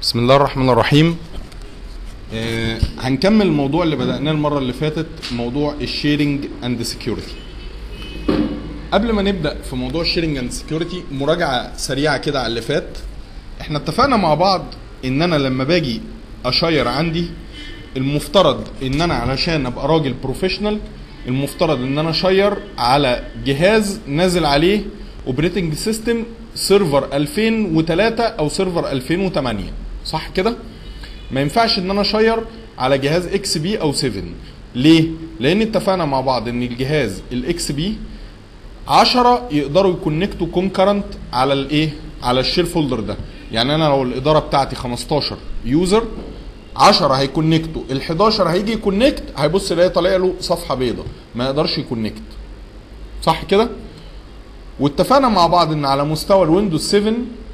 بسم الله الرحمن الرحيم آه هنكمل الموضوع اللي بدأناه المرة اللي فاتت موضوع الشيرنج اند سكيورتي قبل ما نبدأ في موضوع الشيرنج اند سكيورتي مراجعة سريعة كده على اللي فات احنا اتفقنا مع بعض ان انا لما باجي اشير عندي المفترض ان انا علشان ابقى راجل بروفيشنال المفترض ان انا اشير على جهاز نازل عليه اوبريتنج سيستم سيرفر 2003 او سيرفر 2008 صح كده ما ينفعش ان انا اشير على جهاز اكس بي او 7 ليه لان اتفقنا مع بعض ان الجهاز الاكس بي 10 يقدروا يكونكتوا كونكرنت على الايه على الشير فولدر ده يعني انا لو الاداره بتاعتي 15 يوزر 10 هيكونكتوا ال 11 هيجي يكونكت هيبص يلاقي طالع له صفحه بيضاء ما يقدرش يكونكت صح كده واتفقنا مع بعض ان على مستوى الويندوز 7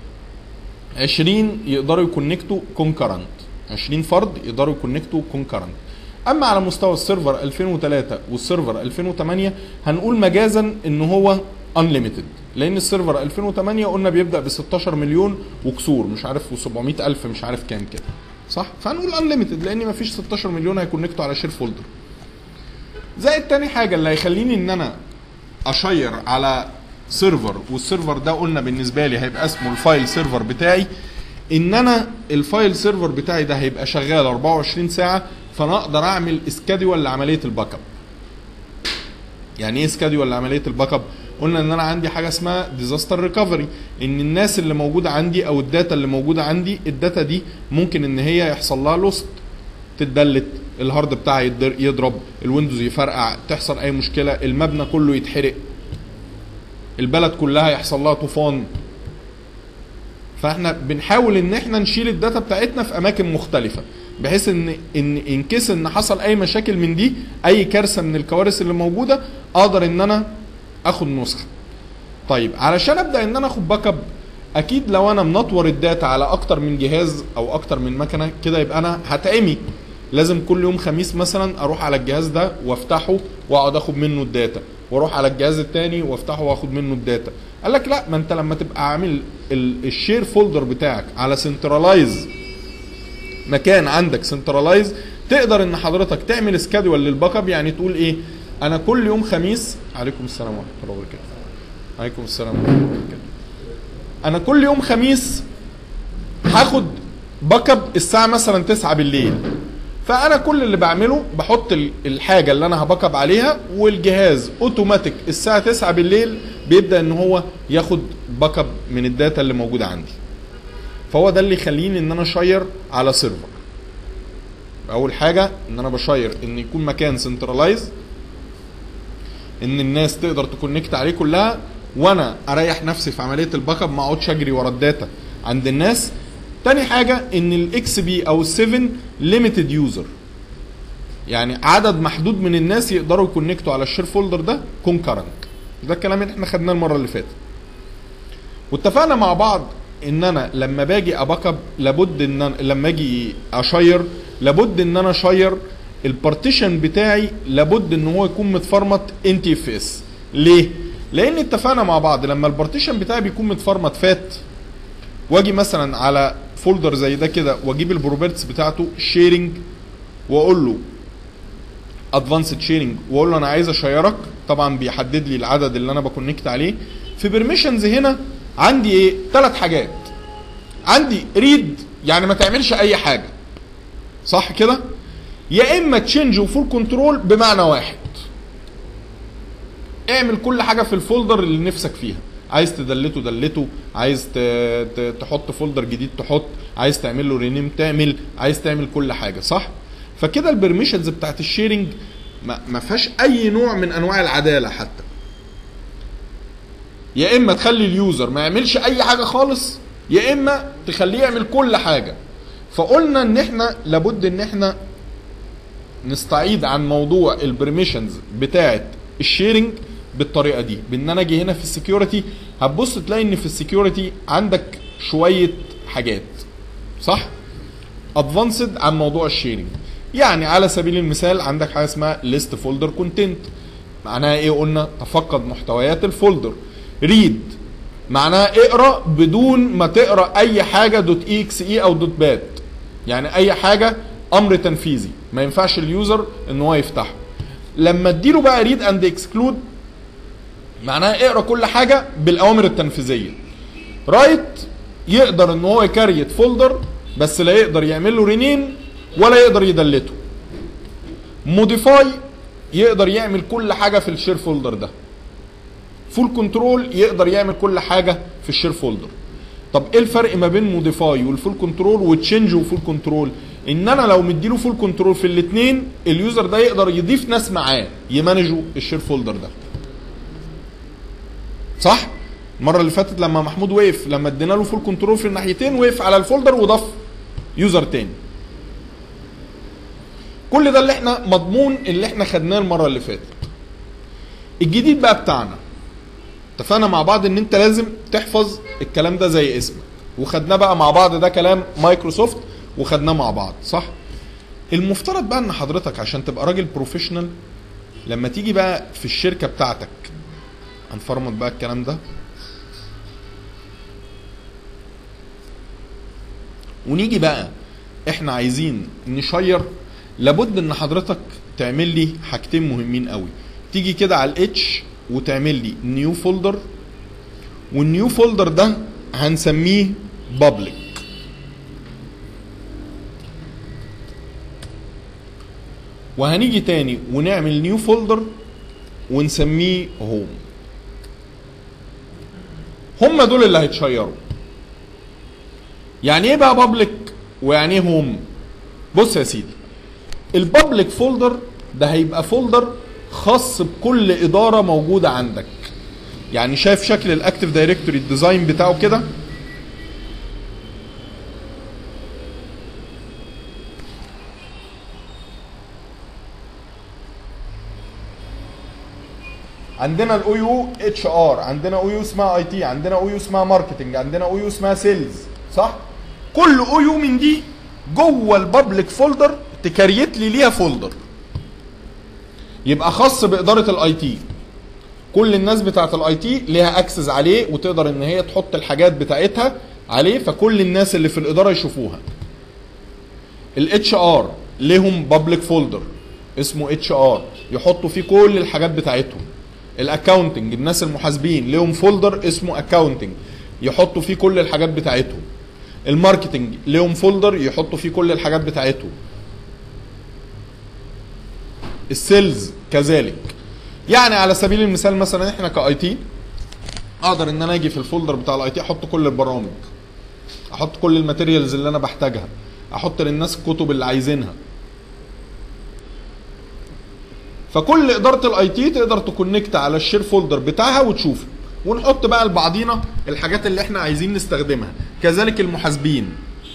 20 يقدروا يكونكتوا كونكرنت 20 فرد يقدروا يكونكتوا كونكرنت اما على مستوى السيرفر 2003 والسيرفر 2008 هنقول مجازا ان هو انليميتد لان السيرفر 2008 قلنا بيبدا ب 16 مليون وكسور مش عارف و700 الف مش عارف كام كده صح فهنقول انليميتد لان مفيش 16 مليون هيكونكتوا على شير فولدر زائد تاني حاجه اللي هيخليني ان انا اشير على سيرفر والسيرفر ده قلنا بالنسبه لي هيبقى اسمه الفايل سيرفر بتاعي ان انا الفايل سيرفر بتاعي ده هيبقى شغال 24 ساعه فانا اقدر اعمل اسكادول لعمليه الباك اب يعني ايه اسكادول لعمليه الباك اب قلنا ان انا عندي حاجه اسمها ديزاستر ريكفري ان الناس اللي موجوده عندي او الداتا اللي موجوده عندي الداتا دي ممكن ان هي يحصل لها لوست تتدلت الهارد بتاعي يضرب الويندوز يفرقع تحصل اي مشكله المبنى كله يتحرق البلد كلها يحصل لها طوفان فاحنا بنحاول ان احنا نشيل الداتا بتاعتنا في اماكن مختلفه بحيث ان ان ان كيس ان حصل اي مشاكل من دي اي كارثه من الكوارث اللي موجوده اقدر ان انا اخد نسخه طيب علشان ابدا ان انا اخد باك اب اكيد لو انا منطور الداتا على اكتر من جهاز او اكتر من مكنه كده يبقى انا هتعمي لازم كل يوم خميس مثلا اروح على الجهاز ده وافتحه واقعد اخد منه الداتا واروح على الجهاز التاني وافتحه واخد منه الداتا قال لك لا ما انت لما تبقى عامل الشير فولدر بتاعك على سنترلايز مكان عندك سنترلايز تقدر ان حضرتك تعمل سكادول للباك اب يعني تقول ايه انا كل يوم خميس عليكم السلام ورحمه الله وبركاته عليكم السلام ورحمه الله وبركاته انا كل يوم خميس هاخد باك اب الساعه مثلا 9 بالليل فانا كل اللي بعمله بحط الحاجه اللي انا هباك اب عليها والجهاز اوتوماتيك الساعه 9 بالليل بيبدا ان هو ياخد باك اب من الداتا اللي موجوده عندي فهو ده اللي يخليني ان انا اشير على سيرفر اول حاجه ان انا بشير ان يكون مكان سنترلايز ان الناس تقدر تكونكت عليه كلها وانا اريح نفسي في عمليه الباك اب ما اقعدش اجري ورا الداتا عند الناس تاني حاجة ان الاكس بي او السيفن ليميتد يوزر يعني عدد محدود من الناس يقدروا يكونكتوا على الشير فولدر ده كونكرنت ده الكلام اللي احنا خدناه المرة اللي فاتت واتفقنا مع بعض ان انا لما باجي اباك اب لابد ان أنا لما اجي اشير لابد ان انا اشير البارتيشن بتاعي لابد ان هو يكون متفرمت ان تي اف اس ليه؟ لان اتفقنا مع بعض لما البارتيشن بتاعي بيكون متفرمت فات واجي مثلا على فولدر زي ده كده واجيب البروبرتس بتاعته شيرنج واقول له ادفانسد شيرنج واقول له انا عايز اشيرك طبعا بيحدد لي العدد اللي انا بكونكت عليه في بيرميشنز هنا عندي ايه ثلاث حاجات عندي ريد يعني ما تعملش اي حاجه صح كده يا اما تشينج وفول كنترول بمعنى واحد اعمل كل حاجه في الفولدر اللي نفسك فيها عايز تدلته دلته عايز تحط فولدر جديد تحط عايز تعمل له رينيم تعمل عايز تعمل كل حاجه صح فكده البرميشنز بتاعت الشيرنج ما فيهاش اي نوع من انواع العداله حتى يا اما تخلي اليوزر ما يعملش اي حاجه خالص يا اما تخليه يعمل كل حاجه فقلنا ان احنا لابد ان احنا نستعيد عن موضوع البرميشنز بتاعت الشيرنج بالطريقه دي بان انا اجي هنا في السكيورتي هتبص تلاقي ان في السكيورتي عندك شويه حاجات صح ادفانسد عن موضوع الشيرنج يعني على سبيل المثال عندك حاجه اسمها ليست فولدر كونتنت معناها ايه قلنا تفقد محتويات الفولدر ريد معناها اقرا بدون ما تقرا اي حاجه دوت اي اكس اي او دوت بات يعني اي حاجه امر تنفيذي ما ينفعش اليوزر ان هو يفتحه لما اديله بقى ريد اند اكسكلود معناها اقرا كل حاجه بالاوامر التنفيذيه رايت يقدر ان هو يكريت فولدر بس لا يقدر يعمل له رينيم ولا يقدر يدلته موديفاي يقدر يعمل كل حاجه في الشير فولدر ده فول كنترول يقدر يعمل كل حاجه في الشير فولدر طب ايه الفرق ما بين موديفاي والفول كنترول وتشينج وفول كنترول ان انا لو مديله فول كنترول في الاثنين اليوزر ده يقدر يضيف ناس معاه يمانجوا الشير فولدر ده صح المره اللي فاتت لما محمود وقف لما ادينا له فول كنترول في الناحيتين وقف على الفولدر وضاف يوزر تاني كل ده اللي احنا مضمون اللي احنا خدناه المره اللي فاتت الجديد بقى بتاعنا اتفقنا مع بعض ان انت لازم تحفظ الكلام ده زي اسمك وخدناه بقى مع بعض ده كلام مايكروسوفت وخدناه مع بعض صح المفترض بقى ان حضرتك عشان تبقى راجل بروفيشنال لما تيجي بقى في الشركه بتاعتك هنفرمط بقى الكلام ده ونيجي بقى احنا عايزين نشير لابد ان حضرتك تعمل لي حاجتين مهمين قوي تيجي كده على الاتش وتعمل لي نيو فولدر والنيو فولدر ده هنسميه بابليك وهنيجي تاني ونعمل نيو فولدر ونسميه هوم هم دول اللي هيتشيروا يعني ايه بقى بابليك ويعني ايه هوم بص يا سيدي البابليك فولدر ده هيبقى فولدر خاص بكل اداره موجوده عندك يعني شايف شكل الاكتف دايركتوري الديزاين بتاعه كده عندنا الاو يو اتش ار عندنا او يو اسمها اي تي عندنا او يو اسمها ماركتنج عندنا او يو اسمها سيلز صح كل او يو من دي جوه البابليك فولدر تكريت لي ليها فولدر يبقى خاص باداره الاي تي كل الناس بتاعت الاي تي ليها اكسس عليه وتقدر ان هي تحط الحاجات بتاعتها عليه فكل الناس اللي في الاداره يشوفوها الاتش ار ليهم بابليك فولدر اسمه اتش ار يحطوا فيه كل الحاجات بتاعتهم الاكاونتنج الناس المحاسبين ليهم فولدر اسمه اكاونتنج يحطوا فيه كل الحاجات بتاعتهم الماركتنج ليهم فولدر يحطوا فيه كل الحاجات بتاعتهم السيلز كذلك يعني على سبيل المثال مثلا احنا كاي تي اقدر ان انا اجي في الفولدر بتاع الاي تي احط كل البرامج احط كل الماتيريالز اللي انا بحتاجها احط للناس الكتب اللي عايزينها فكل اداره الاي تي تقدر تكونكت على الشير فولدر بتاعها وتشوفه ونحط بقى لبعضينا الحاجات اللي احنا عايزين نستخدمها كذلك المحاسبين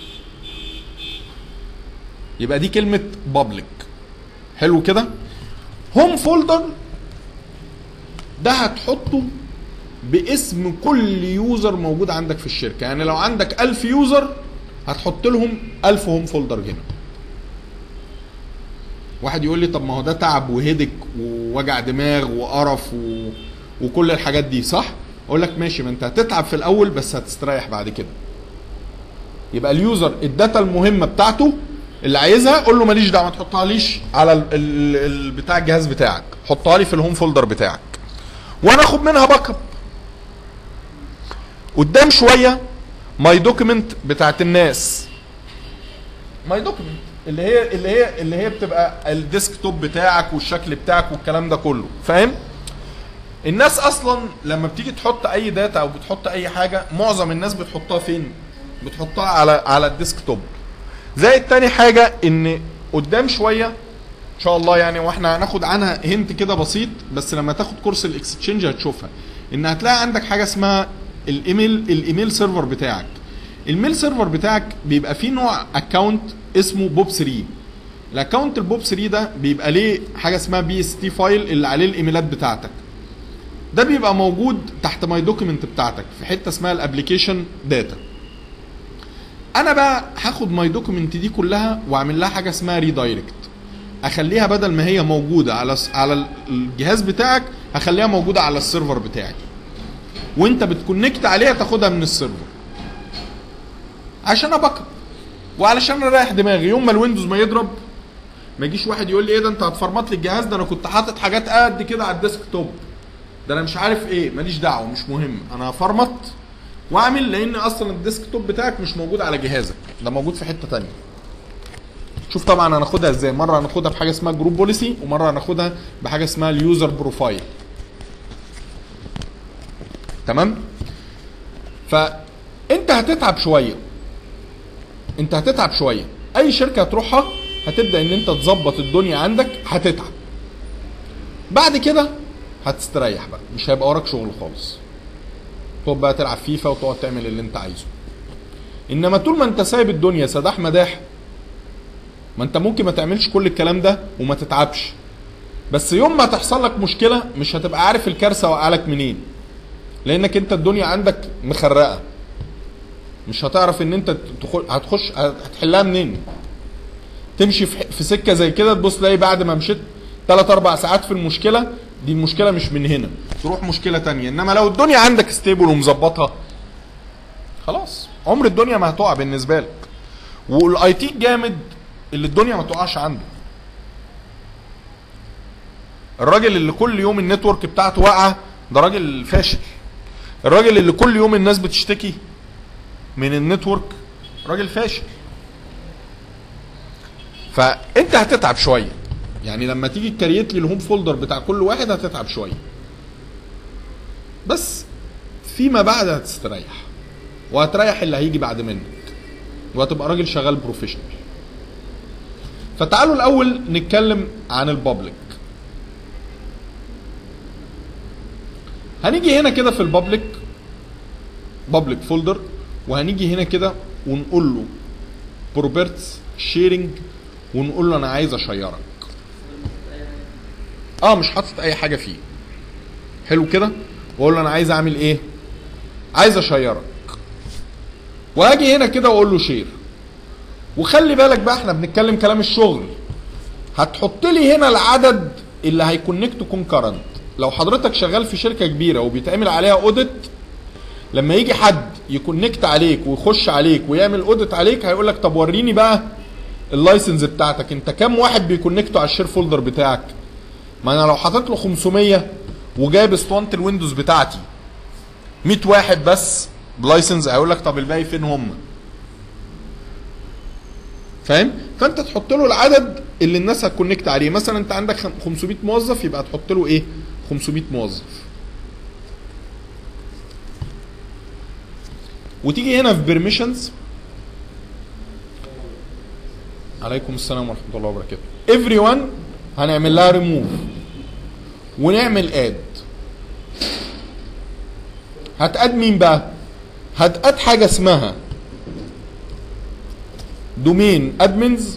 يبقى دي كلمه بابليك حلو كده هوم فولدر ده هتحطه باسم كل يوزر موجود عندك في الشركه يعني لو عندك 1000 يوزر هتحط لهم 1000 هوم فولدر هنا واحد يقول لي طب ما هو ده تعب وهدك ووجع دماغ وقرف و... وكل الحاجات دي صح اقول لك ماشي ما انت هتتعب في الاول بس هتستريح بعد كده يبقى اليوزر الداتا المهمه بتاعته اللي عايزها قول له ماليش دعوه ما تحطها ليش على ال... ال... ال... بتاع الجهاز بتاعك حطها لي في الهوم فولدر بتاعك وانا اخد منها باك اب قدام شويه ماي دوكيمنت بتاعت الناس ماي دوكيمنت اللي هي اللي هي اللي هي بتبقى الديسك توب بتاعك والشكل بتاعك والكلام ده كله فاهم الناس اصلا لما بتيجي تحط اي داتا او بتحط اي حاجه معظم الناس بتحطها فين بتحطها على على الديسك توب زائد تاني حاجه ان قدام شويه ان شاء الله يعني واحنا هناخد عنها هنت كده بسيط بس لما تاخد كورس الاكستشينج هتشوفها ان هتلاقي عندك حاجه اسمها الايميل الايميل سيرفر بتاعك الميل سيرفر بتاعك بيبقى فيه نوع اكونت اسمه بوب 3 الاكونت البوب 3 ده بيبقى ليه حاجه اسمها بي اس تي فايل اللي عليه الايميلات بتاعتك ده بيبقى موجود تحت ماي دوكيمنت بتاعتك في حته اسمها الابلكيشن داتا انا بقى هاخد ماي دوكيمنت دي كلها واعمل لها حاجه اسمها ريدايركت اخليها بدل ما هي موجوده على على الجهاز بتاعك هخليها موجوده على السيرفر بتاعي وانت بتكونكت عليها تاخدها من السيرفر عشان اباك اب وعلشان اريح دماغي يوم ما الويندوز ما يضرب ما يجيش واحد يقول لي ايه ده انت هتفرمط لي الجهاز ده انا كنت حاطط حاجات قد كده على الديسك توب ده انا مش عارف ايه ماليش دعوه مش مهم انا هفرمط واعمل لان اصلا الديسك توب بتاعك مش موجود على جهازك ده موجود في حته تانية شوف طبعا هناخدها ازاي مره هناخدها بحاجه اسمها جروب بوليسي ومره هناخدها بحاجه اسمها اليوزر بروفايل تمام فانت هتتعب شويه انت هتتعب شويه اي شركه هتروحها هتبدا ان انت تظبط الدنيا عندك هتتعب بعد كده هتستريح بقى مش هيبقى وراك شغل خالص تقعد بقى تلعب فيفا وتقعد تعمل اللي انت عايزه انما طول ما انت سايب الدنيا سداح مداح ما انت ممكن ما تعملش كل الكلام ده وما تتعبش بس يوم ما تحصل لك مشكله مش هتبقى عارف الكارثه واقعه لك منين لانك انت الدنيا عندك مخرقه مش هتعرف ان انت تدخل هتخش هتحلها منين تمشي في في سكه زي كده تبص تلاقي بعد ما مشيت 3 4 ساعات في المشكله دي المشكله مش من هنا تروح مشكله تانية انما لو الدنيا عندك ستيبل ومظبطها خلاص عمر الدنيا ما هتقع بالنسبه لك والاي تي جامد اللي الدنيا ما تقعش عنده الراجل اللي كل يوم النتورك بتاعته واقعه ده راجل فاشل الراجل اللي كل يوم الناس بتشتكي من النتورك راجل فاشل فانت هتتعب شويه يعني لما تيجي تكريت لي الهوم فولدر بتاع كل واحد هتتعب شويه بس فيما بعد هتستريح وهتريح اللي هيجي بعد منك وهتبقى راجل شغال بروفيشنال فتعالوا الاول نتكلم عن البابليك هنيجي هنا كده في البابليك بابليك فولدر وهنيجي هنا كده ونقول له بروبرتس شيرنج ونقول له انا عايز اشيرك اه مش حاطط اي حاجه فيه حلو كده واقول له انا عايز اعمل ايه عايز اشيرك واجي هنا كده واقول له شير وخلي بالك بقى احنا بنتكلم كلام الشغل هتحط لي هنا العدد اللي هيكونكت كونكرنت لو حضرتك شغال في شركه كبيره وبيتعمل عليها اوديت لما يجي حد يكونكت عليك ويخش عليك ويعمل اوديت عليك هيقول لك طب وريني بقى اللايسنس بتاعتك انت كام واحد بيكونكتوا على الشير فولدر بتاعك ما انا لو حاطط له 500 وجايب اسطوانه الويندوز بتاعتي 100 واحد بس بلايسنس هيقول لك طب الباقي فين هم فاهم فانت تحط له العدد اللي الناس هتكونكت عليه مثلا انت عندك خم- 500 موظف يبقى تحط له ايه 500 موظف وتيجي هنا في بيرميشنز عليكم السلام ورحمه الله وبركاته everyone هنعمل لها ريموف ونعمل اد هتقاد مين بقى هتقاد حاجه اسمها دومين ادمنز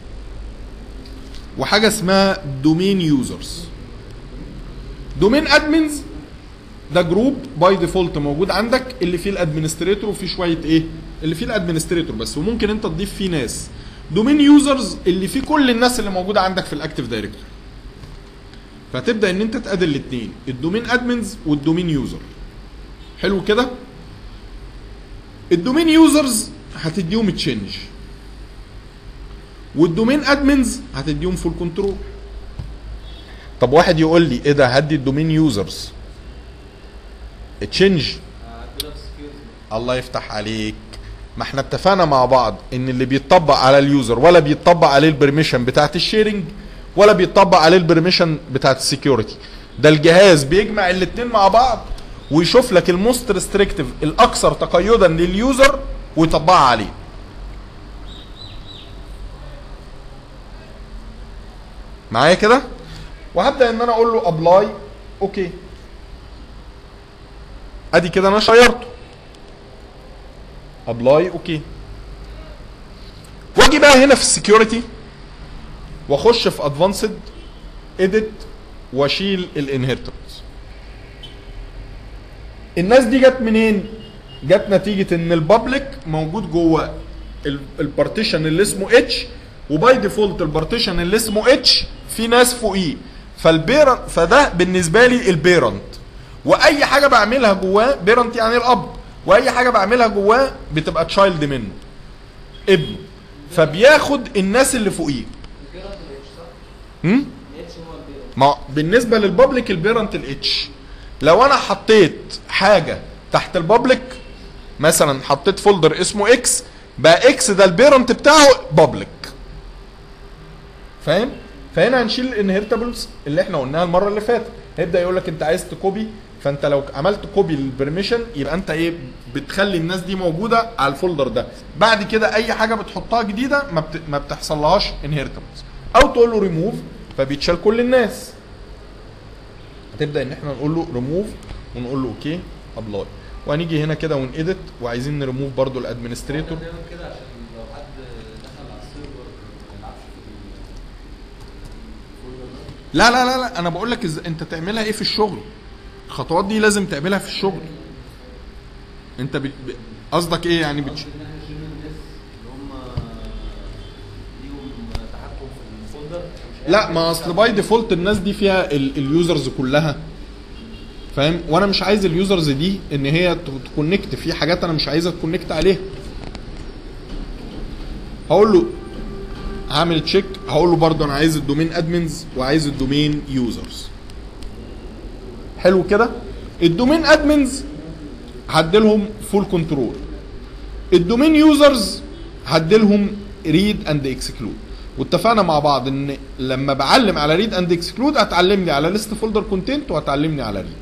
وحاجه اسمها دومين يوزرز دومين ادمنز ده جروب باي ديفولت موجود عندك اللي فيه الادمنستريتور وفيه شويه ايه اللي فيه الادمنستريتور بس وممكن انت تضيف فيه ناس دومين يوزرز اللي فيه كل الناس اللي موجوده عندك في الاكتيف دايركتوري فتبدا ان انت تقاد الاثنين الدومين ادمنز والدومين يوزر حلو كده الدومين يوزرز هتديهم تشينج والدومين ادمنز هتديهم فول كنترول طب واحد يقول لي ايه ده هدي الدومين يوزرز تشينج الله يفتح عليك ما احنا اتفقنا مع بعض ان اللي بيطبق على اليوزر ولا بيطبق عليه البرميشن بتاعت الشيرنج ولا بيطبق عليه البرميشن بتاعت السكيورتي ده الجهاز بيجمع الاتنين مع بعض ويشوف لك الموست ريستريكتيف الاكثر تقيدا لليوزر ويطبقها عليه معايا كده وهبدا ان انا اقول له ابلاي اوكي ادي كده انا شيرته ابلاي اوكي واجي بقى هنا في السكيورتي واخش في ادفانسد اديت واشيل الانهيرتنس الناس دي جت منين جت نتيجه ان البابليك موجود جوه البارتيشن اللي اسمه اتش وباي ديفولت البارتيشن اللي اسمه اتش في ناس فوقيه فالبيرنت فده بالنسبه لي البيرنت واي حاجه بعملها جواه بيرنت يعني الاب واي حاجه بعملها جواه بتبقى تشايلد منه ابنه فبياخد الناس اللي فوقيه البيرنت الاتش صح؟ هم؟ الاتش هو البيرنت ما بالنسبه للبابليك البيرنت الاتش لو انا حطيت حاجه تحت البابليك مثلا حطيت فولدر اسمه اكس بقى اكس ده البيرنت بتاعه بابليك فاهم فهنا هنشيل الانهيرتابلز اللي احنا قلناها المره اللي فاتت هيبدا يقول لك انت عايز تكوبي فانت لو عملت كوبي للبرميشن يبقى انت ايه بتخلي الناس دي موجوده على الفولدر ده بعد كده اي حاجه بتحطها جديده ما, بت... ما بتحصلهاش انهيرتابلز او تقول له ريموف فبيتشال كل الناس هتبدا ان احنا نقول له ريموف ونقول له اوكي ابلاي وهنيجي هنا كده ونإيديت وعايزين نريموف برضو الادمنستريتور بنعمل كده عشان لو حد دخل على السيرفر ما يلعبش في الفولدر ده لا لا لا لا انا بقول لك إز... انت تعملها ايه في الشغل الخطوات دي لازم تعملها في الشغل انت بت... ب- قصدك ايه يعني بتش... قصدي ان احنا نشيل الناس اللي هم ليهم تحكم في الفولدر مش لا ما اصل باي ديفولت الناس دي فيها ال... اليوزرز كلها فاهم وانا مش عايز اليوزرز دي ان هي ت- تكونكت في حاجات انا مش عايزها تكونكت عليها هقول له هعمل تشيك هقول له برضه انا عايز الدومين ادمنز وعايز الدومين يوزرز حلو كده الدومين ادمنز هديلهم فول كنترول الدومين يوزرز هديلهم ريد اند اكسكلود واتفقنا مع بعض ان لما بعلم على ريد اند اكسكلود هتعلمني على ليست فولدر كونتنت وهتعلمني على ريد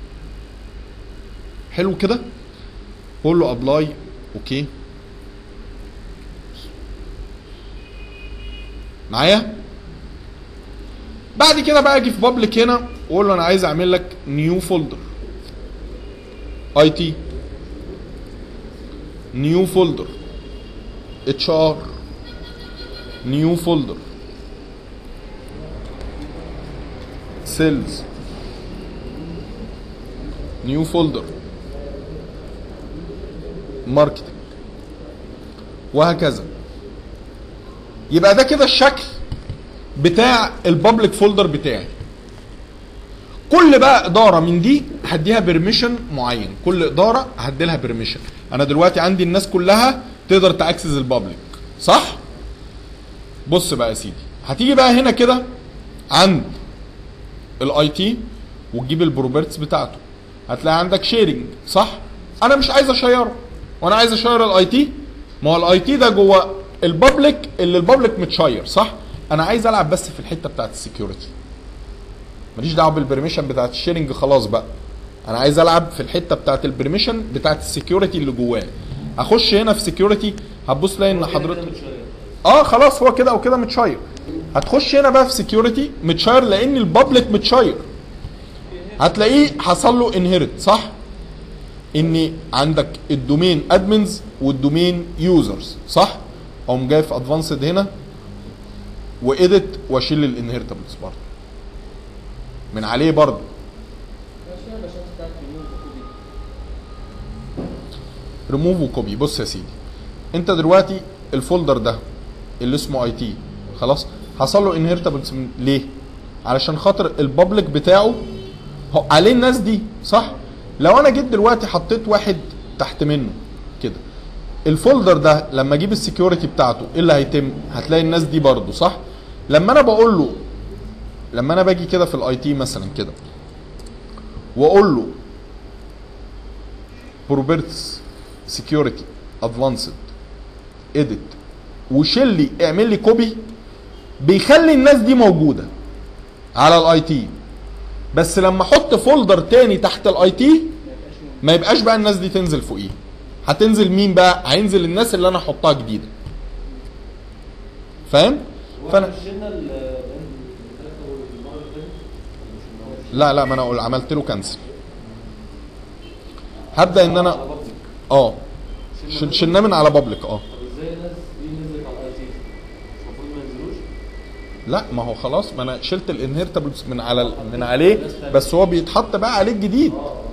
حلو كده قول له ابلاي اوكي معايا بعد كده بقى اجي في بابليك هنا واقول له انا عايز اعمل لك نيو فولدر اي تي نيو فولدر اتش ار نيو فولدر سيلز نيو فولدر ماركتنج وهكذا يبقى ده كده الشكل بتاع البابليك فولدر بتاعي كل بقى اداره من دي هديها بيرميشن معين كل اداره هدي لها بيرميشن انا دلوقتي عندي الناس كلها تقدر تاكسس البابليك صح بص بقى يا سيدي هتيجي بقى هنا كده عند الاي تي وتجيب البروبرتس بتاعته هتلاقي عندك شيرنج صح انا مش عايز اشيره وانا عايز اشير الاي تي ما هو الاي تي ده جوه البابليك اللي البابليك متشير صح انا عايز العب بس في الحته بتاعت السكيورتي ماليش دعوه بالبرميشن بتاعت الشيرنج خلاص بقى انا عايز العب في الحته بتاعت البرميشن بتاعت السكيورتي اللي جواه اخش هنا في سكيورتي هتبص تلاقي ان حضرتك اه خلاص هو كده او كده متشير هتخش هنا بقى في سكيورتي متشير لان البابليك متشير هتلاقيه حصل له انهيرت صح ان عندك الدومين ادمنز والدومين يوزرز صح اقوم جاي في ادفانسد هنا واديت واشيل الانهيرتابلز برضه من عليه برضه ماشي يا باشا بتاعت ريموف وكوبي ريموف وكوبي بص يا سيدي انت دلوقتي الفولدر ده اللي اسمه اي تي خلاص حصل له انهيرتابلز ليه علشان خاطر البابليك بتاعه هو عليه الناس دي صح لو انا جيت دلوقتي حطيت واحد تحت منه كده الفولدر ده لما اجيب السكيورتي بتاعته ايه اللي هيتم هتلاقي الناس دي برضه صح لما انا بقول له لما انا باجي كده في الاي تي مثلا كده واقول له بروبرتس سكيورتي ادفانسد اديت وشيل لي اعمل لي كوبي بيخلي الناس دي موجوده على الاي تي بس لما احط فولدر تاني تحت الاي تي ما يبقاش بقى الناس دي تنزل فوقيه هتنزل مين بقى هينزل الناس اللي انا احطها جديده فاهم فانا شلنا ال لا لا ما انا أقول عملت له كنسل هبدا ان انا اه شل- شلناه من على بابليك اه طب ازاي الناس دي نزلت على الاي تي؟ مش المفروض ما ينزلوش؟ لا ما هو خلاص ما انا شلت الانهيرتابلز من على ال- من عليه بس هو بيتحط بقى عليه الجديد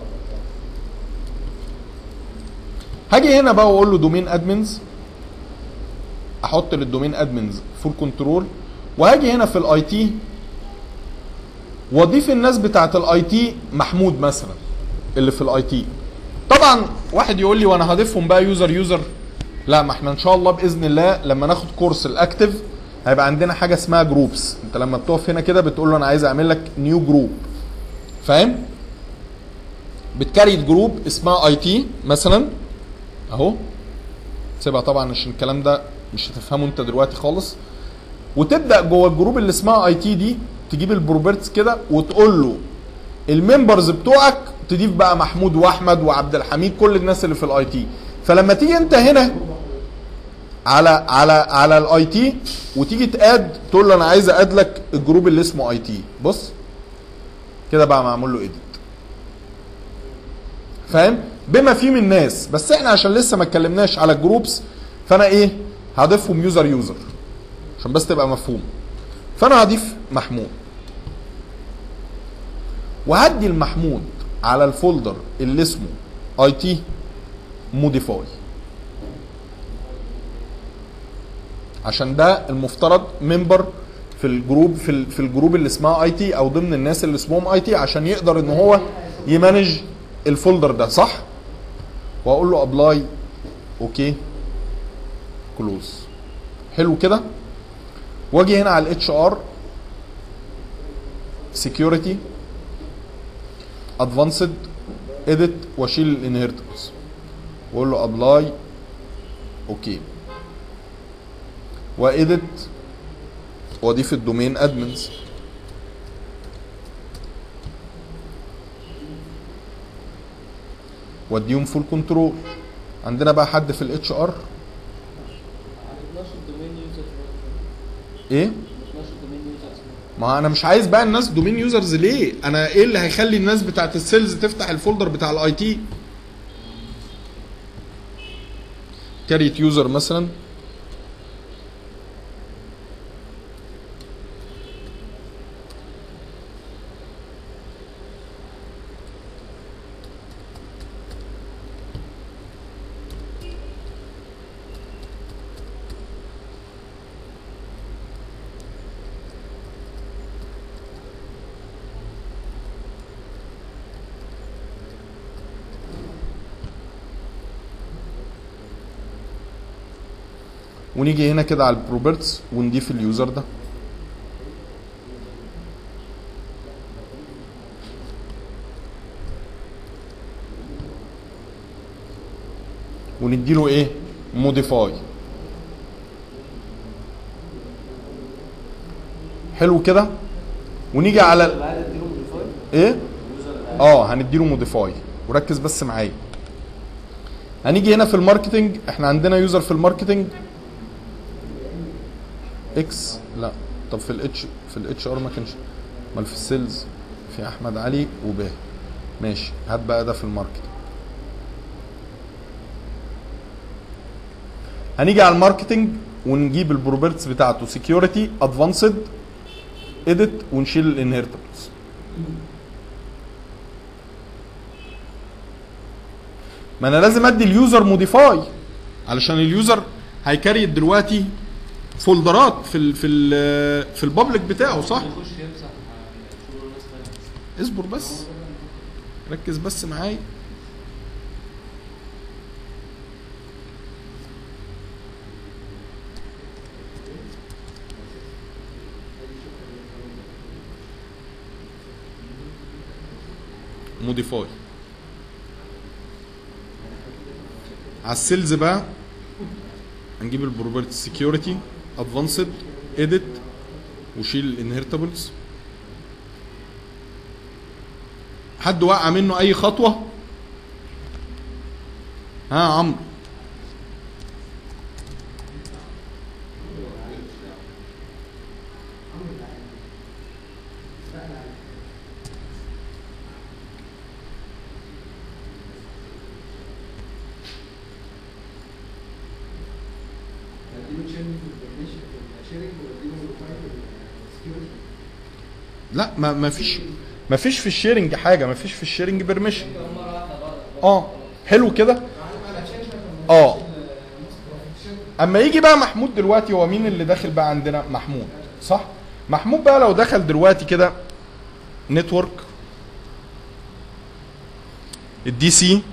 هاجي هنا بقى واقول له دومين ادمنز احط للدومين ادمنز فول كنترول وهاجي هنا في الاي تي واضيف الناس بتاعت الاي تي محمود مثلا اللي في الاي تي طبعا واحد يقول لي وانا هضيفهم بقى يوزر يوزر لا ما احنا ان شاء الله باذن الله لما ناخد كورس الاكتف هيبقى عندنا حاجه اسمها جروبس انت لما بتقف هنا كده بتقول له انا عايز اعمل لك نيو جروب فاهم بتكريت جروب اسمها اي تي مثلا اهو سيبها طبعا عشان الكلام ده مش هتفهمه انت دلوقتي خالص وتبدا جوه الجروب اللي اسمها اي تي دي تجيب البروبرتس كده وتقول له الممبرز بتوعك تضيف بقى محمود واحمد وعبد الحميد كل الناس اللي في الاي تي فلما تيجي انت هنا على على على الاي تي وتيجي تاد تقول له انا عايز اد لك الجروب اللي اسمه اي تي بص كده بقى معمول له ايديت فاهم بما فيه من الناس بس احنا عشان لسه ما اتكلمناش على الجروبس فانا ايه هضيفهم يوزر يوزر عشان بس تبقى مفهوم فانا هضيف محمود وهدي المحمود على الفولدر اللي اسمه اي تي موديفاي عشان ده المفترض ممبر في الجروب في, ال- في الجروب اللي اسمها اي تي او ضمن الناس اللي اسمهم اي تي عشان يقدر ان هو يمانج الفولدر ده صح واقول له ابلاي اوكي كلوز حلو كده واجي هنا على الاتش ار سكيورتي ادفانسد اديت واشيل الانهيرتنس واقول له ابلاي اوكي واديت واضيف الدومين ادمنز واديهم فول كنترول عندنا بقى حد في الاتش ار 12 دومين يوزر ايه 12 دومين يوزر ما انا مش عايز بقى الناس دومين يوزرز ليه انا ايه اللي هيخلي الناس بتاعت السيلز تفتح الفولدر بتاع الاي تي كاريت يوزر مثلا ونيجي هنا كده على البروبرتس ونضيف اليوزر ده ونديله ايه موديفاي حلو كده ونيجي على ال- العادة اديله موديفاي ايه اليوزر العادي اه هنديله موديفاي وركز بس معايا هنيجي هنا في الماركتنج احنا عندنا يوزر في الماركتنج اكس لا طب في الاتش في الاتش ار ما كانش امال في السيلز في احمد علي وباه ماشي هات بقى ده في الماركتنج هنيجي على الماركتنج ونجيب البروبرتس بتاعته سكيورتي ادفانسد اديت ونشيل الانهيرتنس ما انا لازم ادي اليوزر موديفاي علشان اليوزر هيكريت دلوقتي فولدرات في ال في ال في البابليك بتاعه صح يخش يمسح شغل ناس تانية اصبر بس ركز بس معايا موديفاي على السيلز بقى هنجيب البروبرتي سكيورتي ادفانسد اديت وشيل الانهيرتابلز حد وقع منه اي خطوه ها يا عمرو اديله تشيرنج في البرميشن في الشيرنج واديله موديفاي في السكيورتي لا ما ما فيش ما فيش في الشيرنج حاجه ما فيش في الشيرنج بيرميشن مرة واحدة بقى اه حلو كده اه اما يجي بقى محمود دلوقتي هو مين اللي داخل بقى عندنا محمود صح محمود بقى لو دخل دلوقتي كده نتورك الدي سي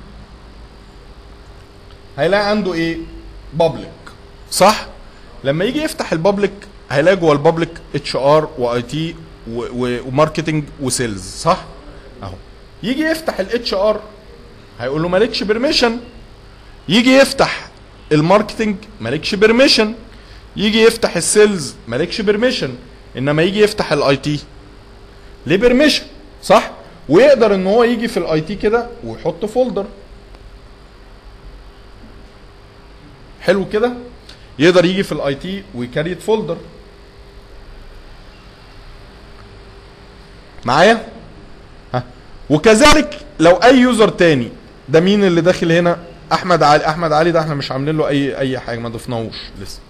هيلاقي عنده ايه بابليك صح لما يجي يفتح البابليك هيلاقي جوه البابليك اتش ار واي تي وماركتنج وسيلز صح اهو يجي يفتح الاتش ار هيقول له مالكش بيرميشن يجي يفتح الماركتنج مالكش بيرميشن يجي يفتح السيلز مالكش بيرميشن انما يجي يفتح الاي تي ليه بيرميشن صح ويقدر ان هو يجي في الاي تي كده ويحط فولدر حلو كده يقدر يجي في الاي تي ويكريت فولدر معايا ها وكذلك لو اي يوزر تاني ده مين اللي داخل هنا احمد علي احمد علي ده احنا مش عاملين له اي اي حاجه ما ضفناهوش لسه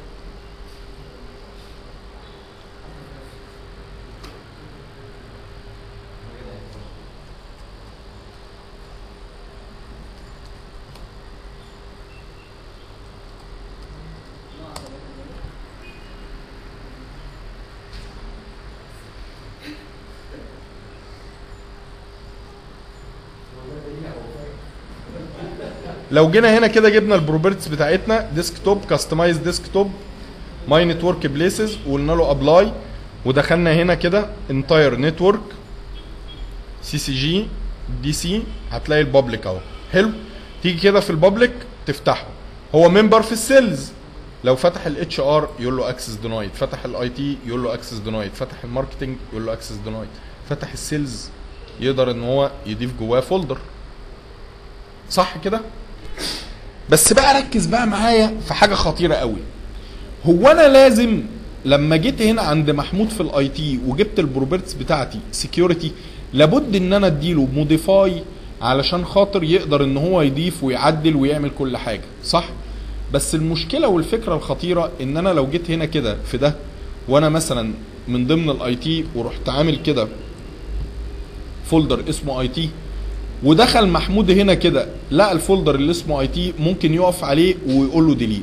لو جينا هنا كده جبنا البروبرتيز بتاعتنا ديسكتوب كاستمايز ديسكتوب ماي نتورك بليسز وقلنا له ابلاي ودخلنا هنا كده انتاير نتورك سي سي جي دي سي هتلاقي البابليك اهو حلو تيجي كده في البابليك تفتحه هو ممبر في السيلز لو فتح الاتش ار يقول له اكسس دينايد فتح الاي تي يقول له اكسس دينايد فتح الماركتنج يقول له اكسس دينايد فتح السيلز يقدر ان هو يضيف جواه فولدر صح كده بس بقى ركز بقى معايا في حاجه خطيره قوي هو انا لازم لما جيت هنا عند محمود في الاي تي وجبت البروبرتس بتاعتي سكيورتي لابد ان انا اديله موديفاي علشان خاطر يقدر ان هو يضيف ويعدل ويعمل كل حاجه صح بس المشكله والفكره الخطيره ان انا لو جيت هنا كده في ده وانا مثلا من ضمن الاي تي ورحت عامل كده فولدر اسمه اي تي ودخل محمود هنا كده لقى الفولدر اللي اسمه اي تي ممكن يقف عليه ويقول له ديليت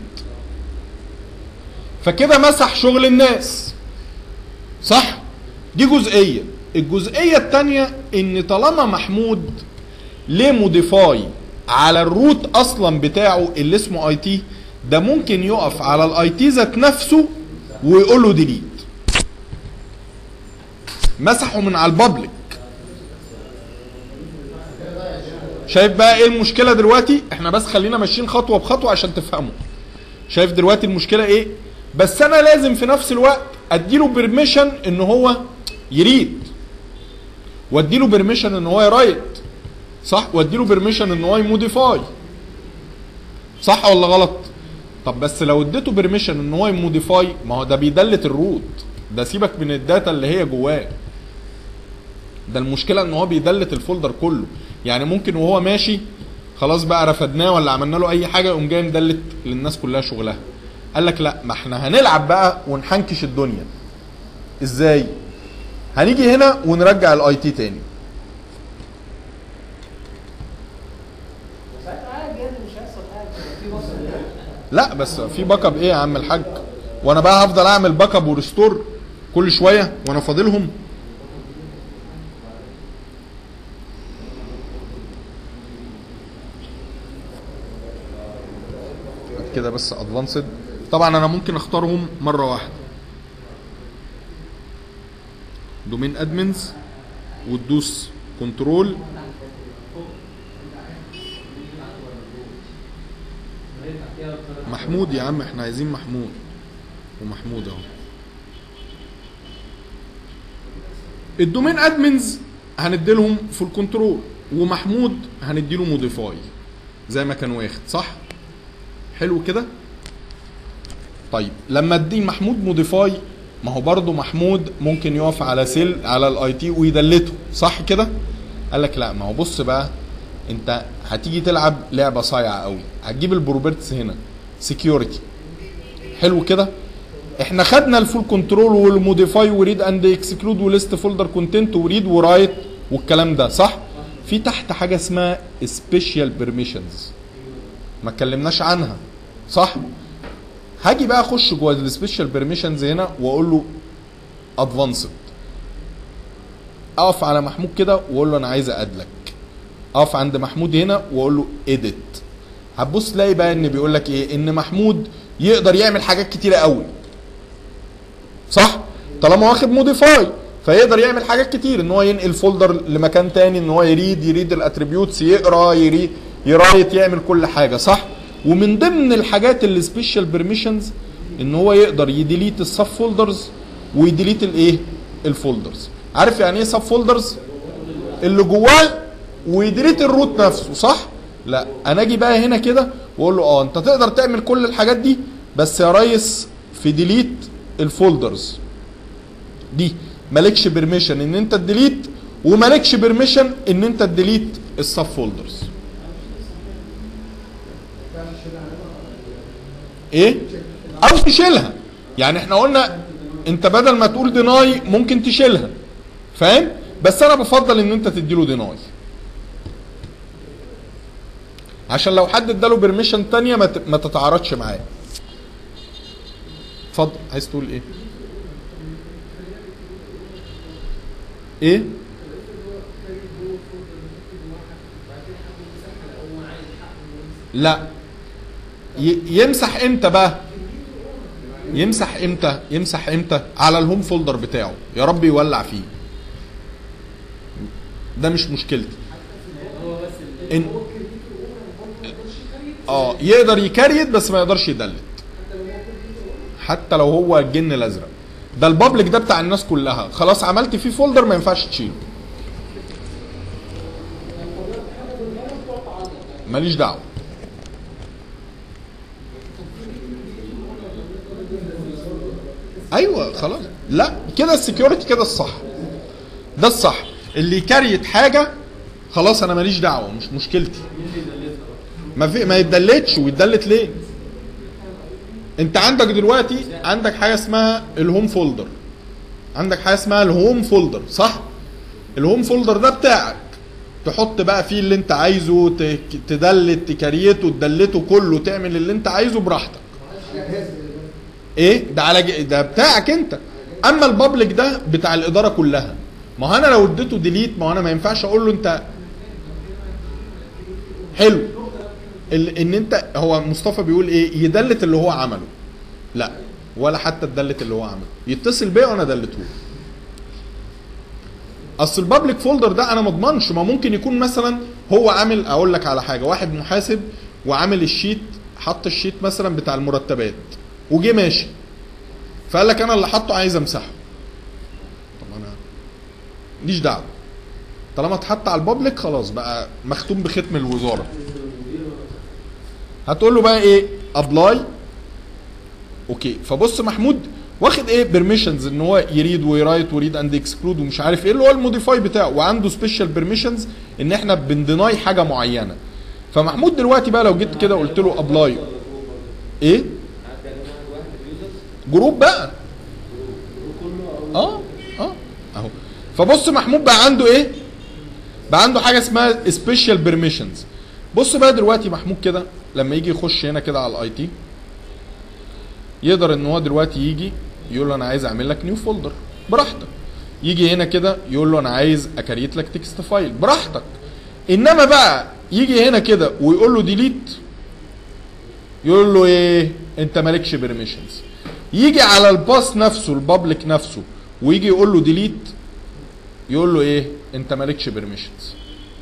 فكده مسح شغل الناس صح دي جزئيه الجزئيه الثانيه ان طالما محمود ليه موديفاي على الروت اصلا بتاعه اللي اسمه اي تي ده ممكن يقف على الاي تي ذات نفسه ويقول له ديليت مسحه من على البابليك شايف بقى ايه المشكله دلوقتي احنا بس خلينا ماشيين خطوه بخطوه عشان تفهموا شايف دلوقتي المشكله ايه بس انا لازم في نفس الوقت اديله بيرميشن ان هو يريد واديله بيرميشن ان هو يرايت صح واديله بيرميشن ان هو يموديفاي صح ولا غلط طب بس لو اديته بيرميشن ان هو يموديفاي ما هو ده بيدلت الروت ده سيبك من الداتا اللي هي جواه ده المشكله ان هو بيدلت الفولدر كله يعني ممكن وهو ماشي خلاص بقى رفدناه ولا عملنا له اي حاجه يقوم جاي مدلت للناس كلها شغلها قال لك لا ما احنا هنلعب بقى ونحنكش الدنيا ازاي هنيجي هنا ونرجع الاي تي تاني ساعتها عادي يعني مش هيحصل حاجه في بص لا بس في باك اب ايه يا عم الحاج وانا بقى هفضل اعمل باك اب وريستور كل شويه وانا فاضلهم كده بس ادفانسد طبعا انا ممكن اختارهم مره واحده دومين ادمنز وتدوس كنترول محمود يا عم احنا عايزين محمود ومحمود اهو الدومين ادمنز هنديلهم فول كنترول ومحمود هنديله موديفاي زي ما كان واخد صح حلو كده طيب لما ادي محمود موديفاي ما هو برضه محمود ممكن يقف على سيل على الاي تي ويدلته صح كده قال لك لا ما هو بص بقى انت هتيجي تلعب لعبه صايعه قوي هتجيب البروبرتس هنا سكيورتي حلو كده احنا خدنا الفول كنترول والموديفاي وريد اند اكسكلود وليست فولدر كونتنت وريد ورايت والكلام ده صح في تحت حاجه اسمها سبيشال بيرميشنز ما اتكلمناش عنها صح هاجي بقى اخش جوه السبيشال بيرميشنز هنا واقول له ادفانسد اقف على محمود كده واقول له انا عايز اقادلك اقف عند محمود هنا واقول له اديت هتبص تلاقي بقى ان بيقول لك ايه ان محمود يقدر يعمل حاجات كتيره قوي صح طالما واخد موديفاي فيقدر يعمل حاجات كتير ان هو ينقل فولدر لمكان تاني ان هو يريد يريد الاتريبيوتس يقرا يريد يرايت يعمل كل حاجه صح ومن ضمن الحاجات اللي سبيشال بيرميشنز ان هو يقدر يديليت السب فولدرز ويديليت الايه الفولدرز عارف يعني ايه سب فولدرز اللي جواه ويديليت الروت نفسه صح لا انا اجي بقى هنا كده واقول له اه انت تقدر تعمل كل الحاجات دي بس يا ريس في ديليت الفولدرز دي مالكش بيرميشن ان انت تديليت ومالكش بيرميشن ان انت تديليت السب فولدرز ايه او تشيلها يعني احنا قلنا انت بدل ما تقول ديناي ممكن تشيلها فاهم بس انا بفضل ان انت تديله ديناي عشان لو حد اداله بيرميشن تانية ما ت- ما تتعارضش معاه اتفضل عايز تقول ايه ايه لا ي- يمسح امتى بقى يمسح امتى يمسح امتى على الهوم فولدر بتاعه يا رب يولع فيه ده مش مشكلتي إن اه يقدر يكريت بس ما يقدرش يدلت حتى لو هو الجن الازرق ده البابليك ده بتاع الناس كلها خلاص عملت فيه فولدر ما ينفعش تشيله ماليش دعوه ايوه خلاص لا كده السكيورتي كده الصح ده الصح اللي يكريت حاجه خلاص انا ماليش دعوه مش مشكلتي ما في ما يتدلتش ويتدلت ليه انت عندك دلوقتي عندك حاجه اسمها الهوم فولدر عندك حاجه اسمها الهوم فولدر صح الهوم فولدر ده بتاعك تحط بقى فيه اللي انت عايزه ت- تدلت تكريته تدلته كله تعمل اللي انت عايزه براحتك ايه ده على ج- ده بتاعك انت اما البابليك ده بتاع الاداره كلها ما هو انا لو اديته ديليت ما هو انا ما ينفعش اقول له انت حلو ال- ان انت هو مصطفى بيقول ايه يدلت اللي هو عمله لا ولا حتى تدلت اللي هو عمله يتصل بيا وانا دلته له. اصل البابليك فولدر ده انا ما اضمنش ما ممكن يكون مثلا هو عامل اقول لك على حاجه واحد محاسب وعامل الشيت حط الشيت مثلا بتاع المرتبات وجه ماشي فقال لك انا اللي حاطه عايز امسحه طب انا ليش دعوه طالما اتحط على البابليك خلاص بقى مختوم بختم الوزاره هتقول له بقى ايه ابلاي اوكي فبص محمود واخد ايه بيرميشنز ان هو يريد ويرايت ويريد اند اكسكلود ومش عارف ايه اللي هو الموديفاي بتاعه وعنده سبيشال بيرميشنز ان احنا بنديناي حاجه معينه فمحمود دلوقتي بقى لو جيت كده قلت له ابلاي ايه جروب بقى اه اه اهو فبص محمود بقى عنده ايه بقى عنده حاجه اسمها سبيشال بيرميشنز بص بقى دلوقتي محمود كده لما يجي يخش هنا كده على الاي تي يقدر ان هو دلوقتي يجي يقول له انا عايز اعمل لك نيو فولدر براحتك يجي هنا كده يقول له انا عايز اكريت لك تكست فايل براحتك انما بقى يجي هنا كده ويقول له ديليت يقول له ايه انت مالكش بيرميشنز يجي على الباس نفسه البابليك نفسه ويجي يقول له ديليت يقول له ايه انت مالكش بيرميشنز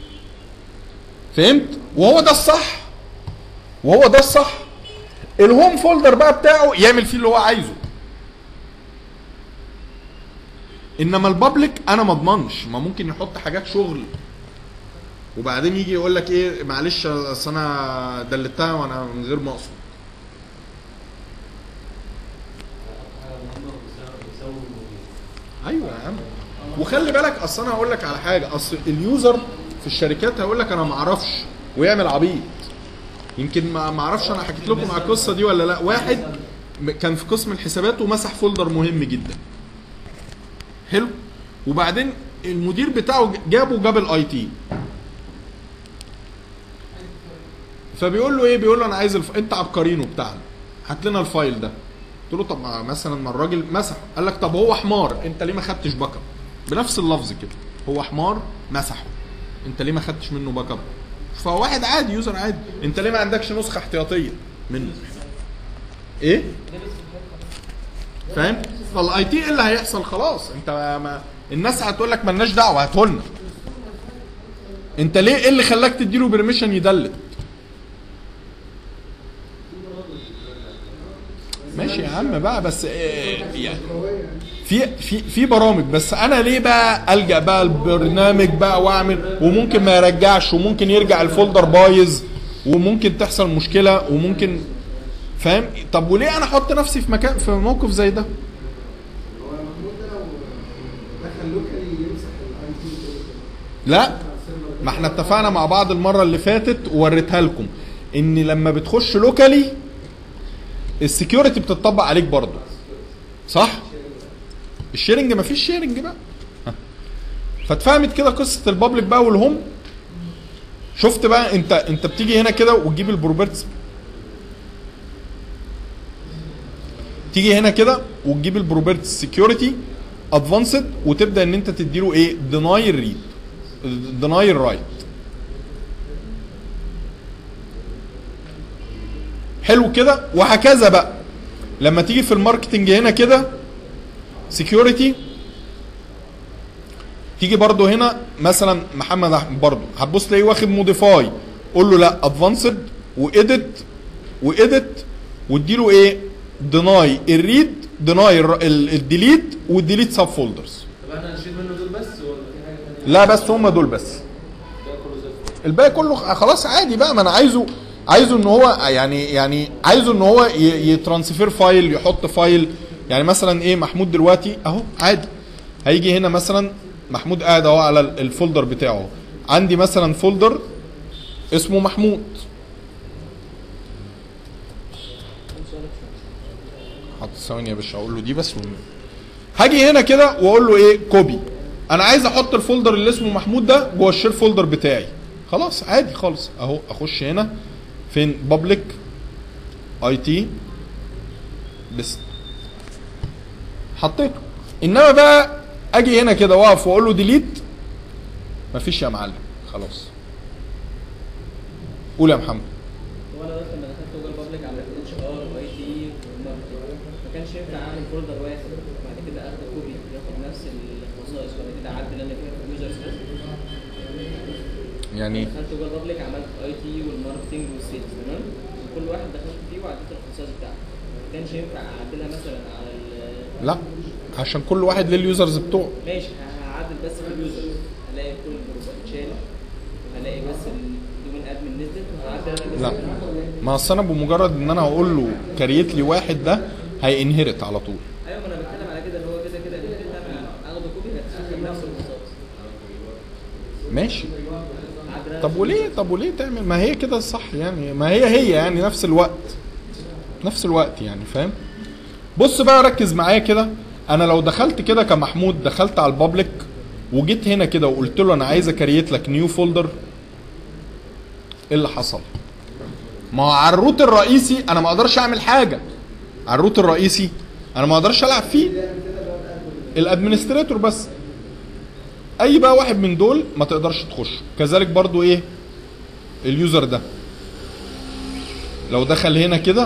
فهمت وهو ده الصح وهو ده الصح الهوم فولدر بقى بتاعه يعمل فيه اللي هو عايزه انما البابليك انا ما اضمنش ما ممكن يحط حاجات شغل وبعدين يجي يقول لك ايه معلش اصل انا دلتها وانا من غير ما اقصد ايوه يا عم وخلي بالك اصل انا هقول لك على حاجه اصل اليوزر في الشركات هيقول لك انا ما اعرفش ويعمل عبيط يمكن ما ما اعرفش انا حكيت لكم على القصه دي ولا لا واحد م- كان في قسم الحسابات ومسح فولدر مهم جدا حلو وبعدين المدير بتاعه جابه جاب الاي تي فبيقول له ايه بيقول له انا عايز الف... انت عبقرينه بتاعنا هات لنا الفايل ده قلت له طب ما مثلا ما الراجل مسح قال لك طب هو حمار انت ليه ما خدتش باك اب بنفس اللفظ كده هو حمار مسحه انت ليه ما خدتش منه باك اب فواحد عادي يوزر عادي انت ليه ما عندكش نسخه احتياطيه منه ايه فاهم فالاي تي ايه اللي هيحصل خلاص انت ما ما الناس هتقول لك مالناش دعوه هاتهولنا انت ليه ايه اللي خلاك تديله بيرميشن يدلت ماشي يا عم بقى بس إيه يعني في في في برامج بس انا ليه بقى الجا بقى البرنامج بقى واعمل وممكن ما يرجعش وممكن يرجع الفولدر بايظ وممكن تحصل مشكله وممكن فاهم طب وليه انا احط نفسي في مكان في موقف زي ده هو محمود ده لو دخل لوكالي يمسح الاي تي لا ما احنا اتفقنا مع بعض المره اللي فاتت ووريتها لكم ان لما بتخش لوكالي السكيورتي بتطبق عليك برضه صح الشيرنج مفيش شيرنج بقى ها. فاتفهمت كده قصه البابليك بقى والهوم شفت بقى انت انت بتيجي هنا كده وتجيب البروبرتس تيجي هنا كده وتجيب البروبرتس سكيورتي ادفانسد وتبدا ان انت تديله ايه ديناي الريد ديناي الرايت حلو كده وهكذا بقى لما تيجي في الماركتنج هنا كده سكيورتي تيجي برضو هنا مثلا محمد احمد برضو هتبص تلاقيه واخد موديفاي قول له لا ادفانسد واديت واديت واديله ايه ديناي الريد ديناي الديليت والديليت سب فولدرز طب انا هشيل منه دول بس ولا في حاجه ثانيه؟ لا بس هم دول بس ده كله زي الفل. الباقي كله خلاص عادي بقى ما انا عايزه عايزه ان هو يعني يعني عايزه ان هو ي- يترانسفير فايل يحط فايل يعني مثلا ايه محمود دلوقتي اهو عادي هيجي هنا مثلا محمود قاعد اهو على ال- الفولدر بتاعه عندي مثلا فولدر اسمه محمود حط ثواني يا باشا اقول له دي بس ون- هاجي هنا كده واقول له ايه كوبي انا عايز احط الفولدر اللي اسمه محمود ده جوه الشير فولدر بتاعي خلاص عادي خالص اهو اخش هنا فين بابليك اي تي بس حطيته انما بقى اجي هنا كده واقف واقول له ديليت مفيش يا معلم خلاص قول يا محمد هو انا دلوقتي لما دخلت جوجل بابليك على اتش ار واي تي ما كانش ينفع اعمل فولدر واحد وبعد كده اخد كوبي ياخد نفس الخصائص وبعد كده اعدل انا فيها في اليوزر سبيس يعني دخلت جوجل بابليك عملت اي تي والماركتنج والسيلز تمام وكل واحد دخلت فيه وعدلت الخصائص بتاعته ما كانش ينفع اعدلها مثلا على ال- لا عشان كل واحد ليه اليوزرز بتوعه ماشي هعدل بس في اليوزر هلاقي كل الجروبات اتشال وهلاقي بس الدومين ادمن نزلت وهعدل انا بس لا في- ما اصل انا بمجرد ان انا هقول له كريت لي واحد ده هينهرت على طول ايوه ما انا بتكلم على كده اللي هو كده كده كده انا اخده كوبي هتاخد نفس الخصائص ماشي عدل أنا طب وليه طب وليه تعمل ما هي كده الصح يعني ما هي هي يعني نفس الوقت نفس الوقت يعني فاهم بص بقى ركز معايا كده انا لو دخلت كده كمحمود دخلت على البابليك وجيت هنا كده وقلت له انا عايز اكريت لك نيو فولدر ايه اللي حصل ما هو على الروت الرئيسي انا ما اقدرش اعمل حاجه على الروت الرئيسي انا ما اقدرش العب فيه الادمنستريتور بس اي بقى واحد من دول ما تقدرش تخش كذلك برضو ايه اليوزر ده لو دخل هنا كده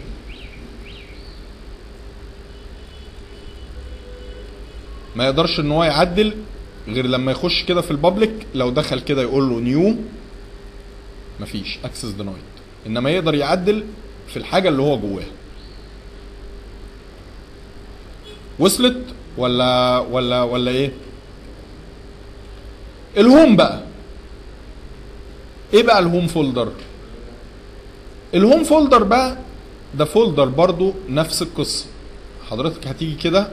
ما يقدرش ان هو يعدل غير لما يخش كده في البابليك لو دخل كده يقول له نيو مفيش اكسس دينايد انما يقدر يعدل في الحاجه اللي هو جواها وصلت ولا ولا ولا ايه الهوم بقى ايه بقى الهوم فولدر الهوم فولدر بقى ده فولدر برضو نفس القصه حضرتك هتيجي كده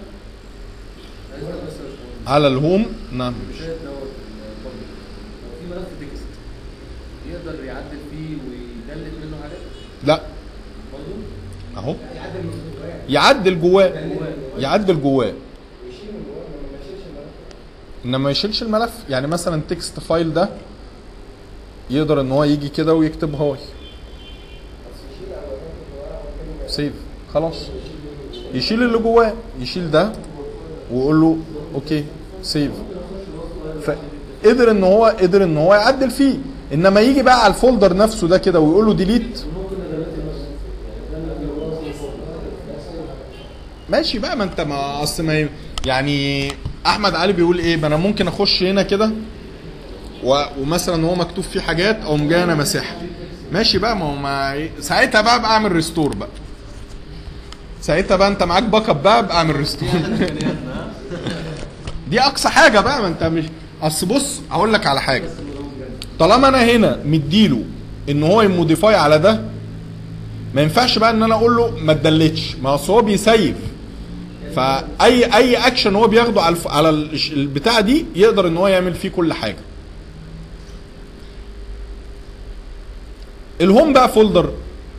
على الهوم نعم المثال دوت البابليك. لو في ملف تكست يقدر يعدل فيه ويدلت منه حاجات لا برضه اهو يعدل جواه يعدل جواه انما ما يشيلش الملف يعني مثلا تكست فايل ده يقدر ان هو يجي كده ويكتب هاي سيف خلاص يشيل اللي جواه يشيل ده ويقول له اوكي سيف ف... قدر ان هو قدر ان هو يعدل فيه انما يجي بقى على الفولدر نفسه ده كده ويقول له ديليت ماشي بقى ما انت ما اصل ما ي- يعني احمد علي بيقول ايه ما انا ممكن اخش هنا كده و... ومثلا هو مكتوب فيه حاجات او جاي انا مسحها ماشي بقى ما هو ما ساعتها بقى بعمل ريستور بقى ساعتها بقى انت معاك باك اب بقى بعمل ريستور دي اقصى حاجه بقى ما انت مش اصل بص هقول لك على حاجه طالما انا هنا مديله ان هو يموديفاي على ده ما ينفعش بقى ان انا اقول له ما تدلتش ما اصل هو بيسيف فاي اي اكشن هو بياخده على الف... على الش- البتاع دي يقدر ان هو يعمل فيه كل حاجه الهوم بقى فولدر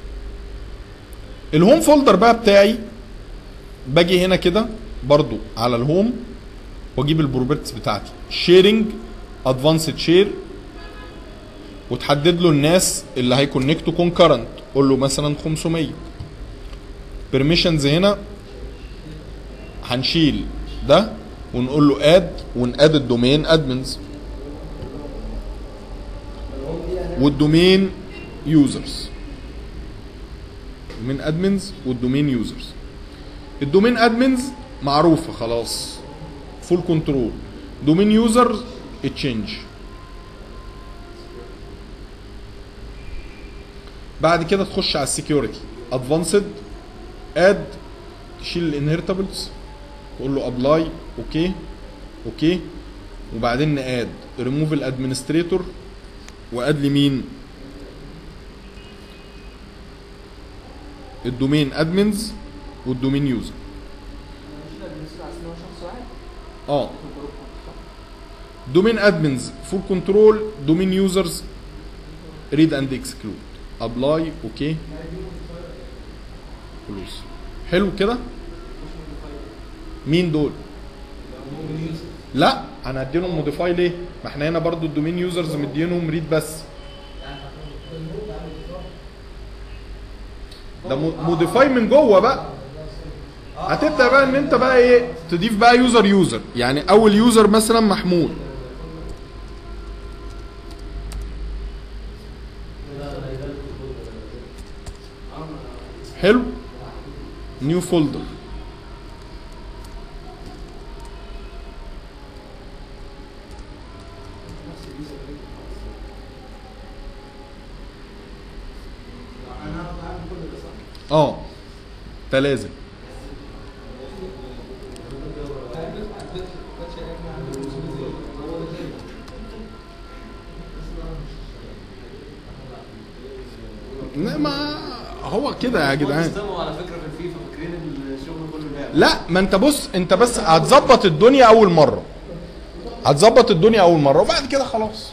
الهوم فولدر بقى بتاعي باجي هنا كده برضو على الهوم واجيب البروبرتس بتاعتي شيرنج ادفانسد شير وتحدد له الناس اللي هيكونكتوا كونكرنت قول له مثلا 500 بيرميشنز هنا هنشيل ده ونقول له اد وناد الدومين ادمنز والدومين يوزرز من ادمنز والدومين يوزرز الدومين ادمنز معروفه خلاص فول كنترول دومين يوزرز تشينج بعد كده تخش على السكيورتي ادفانسد اد تشيل الانهرتابلز تقول له ابلاي اوكي اوكي وبعدين ناد ريموف الادمنستريتور واد لمين الدومين ادمنز والدومين يوزر اه دومين ادمنز فول كنترول دومين يوزرز ريد اند اكسكلود ابلاي اوكي فلوس حلو كده مين دول لا انا هديلهم موديفاي ليه ما احنا هنا برضو الدومين يوزرز مدينهم ريد بس ده موديفاي من جوه بقى هتبدا بقى ان انت بقى ايه تضيف بقى يوزر يوزر يعني اول يوزر مثلا محمود حلو نيو فولدر اه ده لازم لا ما هو كده يا جدعان بيستمعوا على فكره في الفيفا فاكرين الشغل كله لعب لا ما انت بص انت بس هتظبط الدنيا اول مره هتظبط الدنيا اول مره وبعد كده خلاص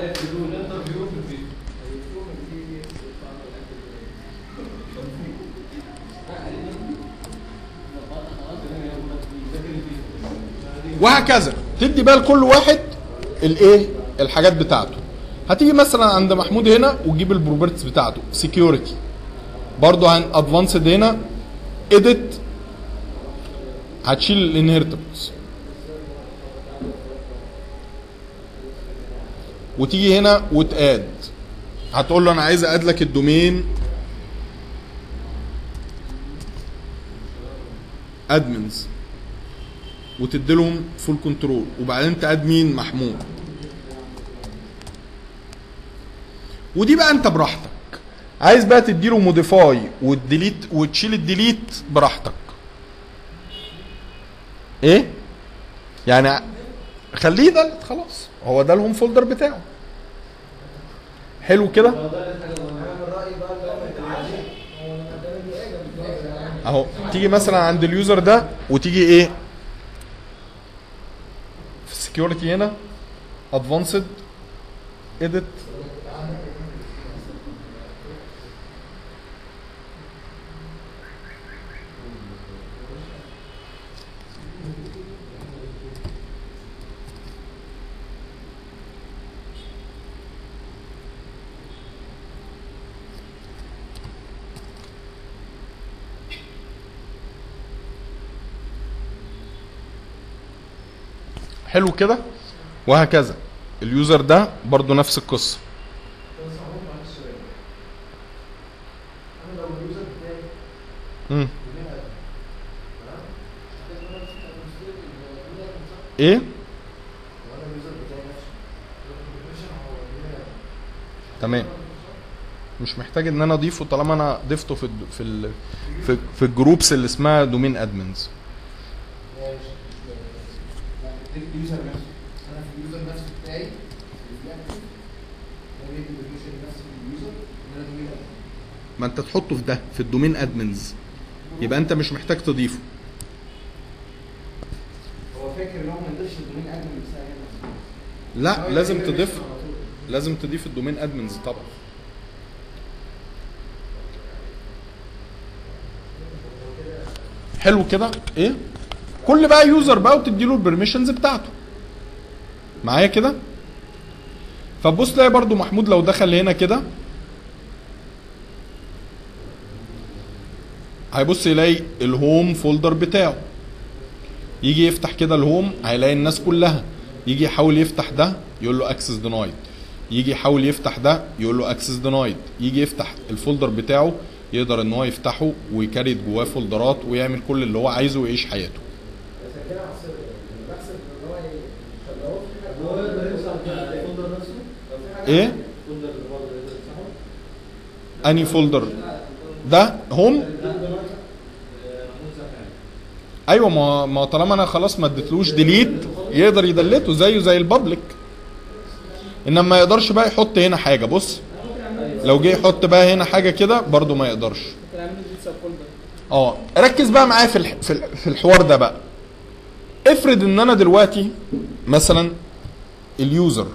وهكذا تدي بقى لكل واحد الايه الحاجات بتاعته هتيجي مثلا عند محمود هنا وتجيب البروبرتيز بتاعته سكيورتي برضه هن ادفانسد هنا اديت هتشيل الانهرتبلز وتيجي هنا وتاد هتقول له انا عايز اد لك الدومين ادمنز وتدي لهم فول كنترول وبعدين تاد مين محمود ودي بقى انت براحتك عايز بقى تديله موديفاي وتديليت وتشيل الديليت براحتك ايه يعني خليه ده خلاص هو ده الهوم فولدر بتاعه حلو كده اهو تيجي مثلا عند اليوزر ده وتيجي ايه في السكيورتي هنا ادفانسد اديت حلو كده وهكذا اليوزر ده برضو نفس القصه بس هو معلش سؤال انا لو اليوزر بتاعي مم. بني ادم تمام هتبقى نفس التفاصيل اللي هي صح ايه لو انا اليوزر بتاعي نفسه البرميشن هو بني ادم تمام مش محتاج ان انا اضيفه طالما انا ضفته في الد- في ال في, في الجروبس اللي اسمها دومين ادمنز ماشي لا اليوزر نفسه انا في اليوزر نفسه بتاعي اللي فيه اكتف هو بيدي البرميشن لنفسه اليوزر ان انا بني ادم ما انت تحطه في ده في الدومين ادمنز يبقى انت مش محتاج تضيفه هو فاكر ان هو ما يقدرش الدومين ادمن بتاعي هنا لا هو لازم يدي permission تضيف على طول. لازم تضيف الدومين ادمنز طبعا حلو كده ايه كل بقى يوزر بقى وتدي له البرميشنز بتاعته معايا كده فبص تلاقي برضو محمود لو دخل هنا كده هيبص يلاقي الهوم فولدر بتاعه يجي يفتح كده الهوم هيلاقي الناس كلها يجي يحاول يفتح ده يقول له اكسس دينايد يجي يحاول يفتح ده يقول له اكسس دينايد يجي يفتح الفولدر بتاعه يقدر ان هو يفتحه ويكريت جواه فولدرات ويعمل كل اللي هو عايزه ويعيش حياته بس كده بحسب بحسب ان هو ايه لو هو في حاجه هو يقدر يمسح الفولدر نفسه لو في حاجه ايه الفولدر اللي بره يقدر يمسحه اني فولدر ده هوم محمود زكريا ايوه ما ما طالما انا خلاص ما اديتلوش ديليت يقدر يدلته زيه زي البابليك انما ما يقدرش بقى يحط هنا حاجه بص لو جه يحط بقى هنا حاجه كده برضو ما يقدرش ممكن اعمل ديت سب فولدر اه ركز بقى معايا في الح... في ال- في الحوار ده بقى افرض ان انا دلوقتي مثلا اليوزر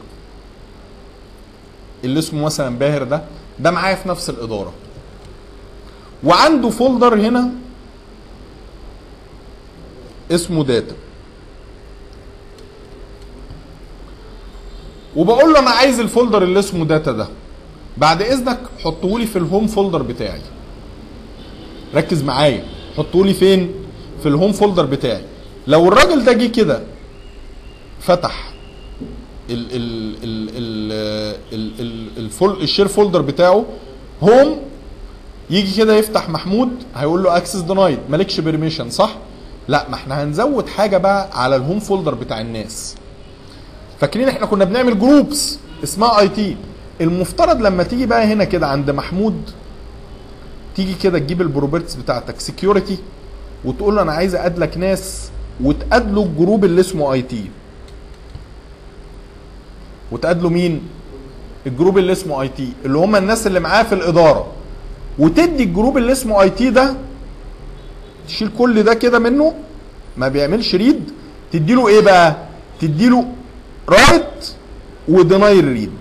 اللي اسمه مثلا باهر ده ده معايا في نفس الاداره وعنده فولدر هنا اسمه داتا وبقول له انا عايز الفولدر اللي اسمه داتا ده بعد اذنك حطه لي في الهوم فولدر بتاعي ركز معايا حطوا لي فين في الهوم فولدر بتاعي لو الراجل ده جه كده فتح ال ال ال ال ال ال الفول الشير فولدر بتاعه هوم يجي كده يفتح محمود هيقول له اكسس دينايد مالكش بيرميشن صح لا ما احنا هنزود حاجه بقى على الهوم فولدر بتاع الناس فاكرين احنا كنا بنعمل جروبس اسمها اي تي المفترض لما تيجي بقى هنا كده عند محمود تيجي كده تجيب البروبرتس بتاعتك سكيورتي وتقول له انا عايز ادلك ناس وتقاد له الجروب اللي اسمه اي تي وتقاد له مين الجروب اللي اسمه اي تي اللي هم الناس اللي معاه في الاداره وتدي الجروب اللي اسمه اي تي ده تشيل كل ده كده منه ما بيعملش ريد تدي له ايه بقى تدي له رايت ودينايل ريد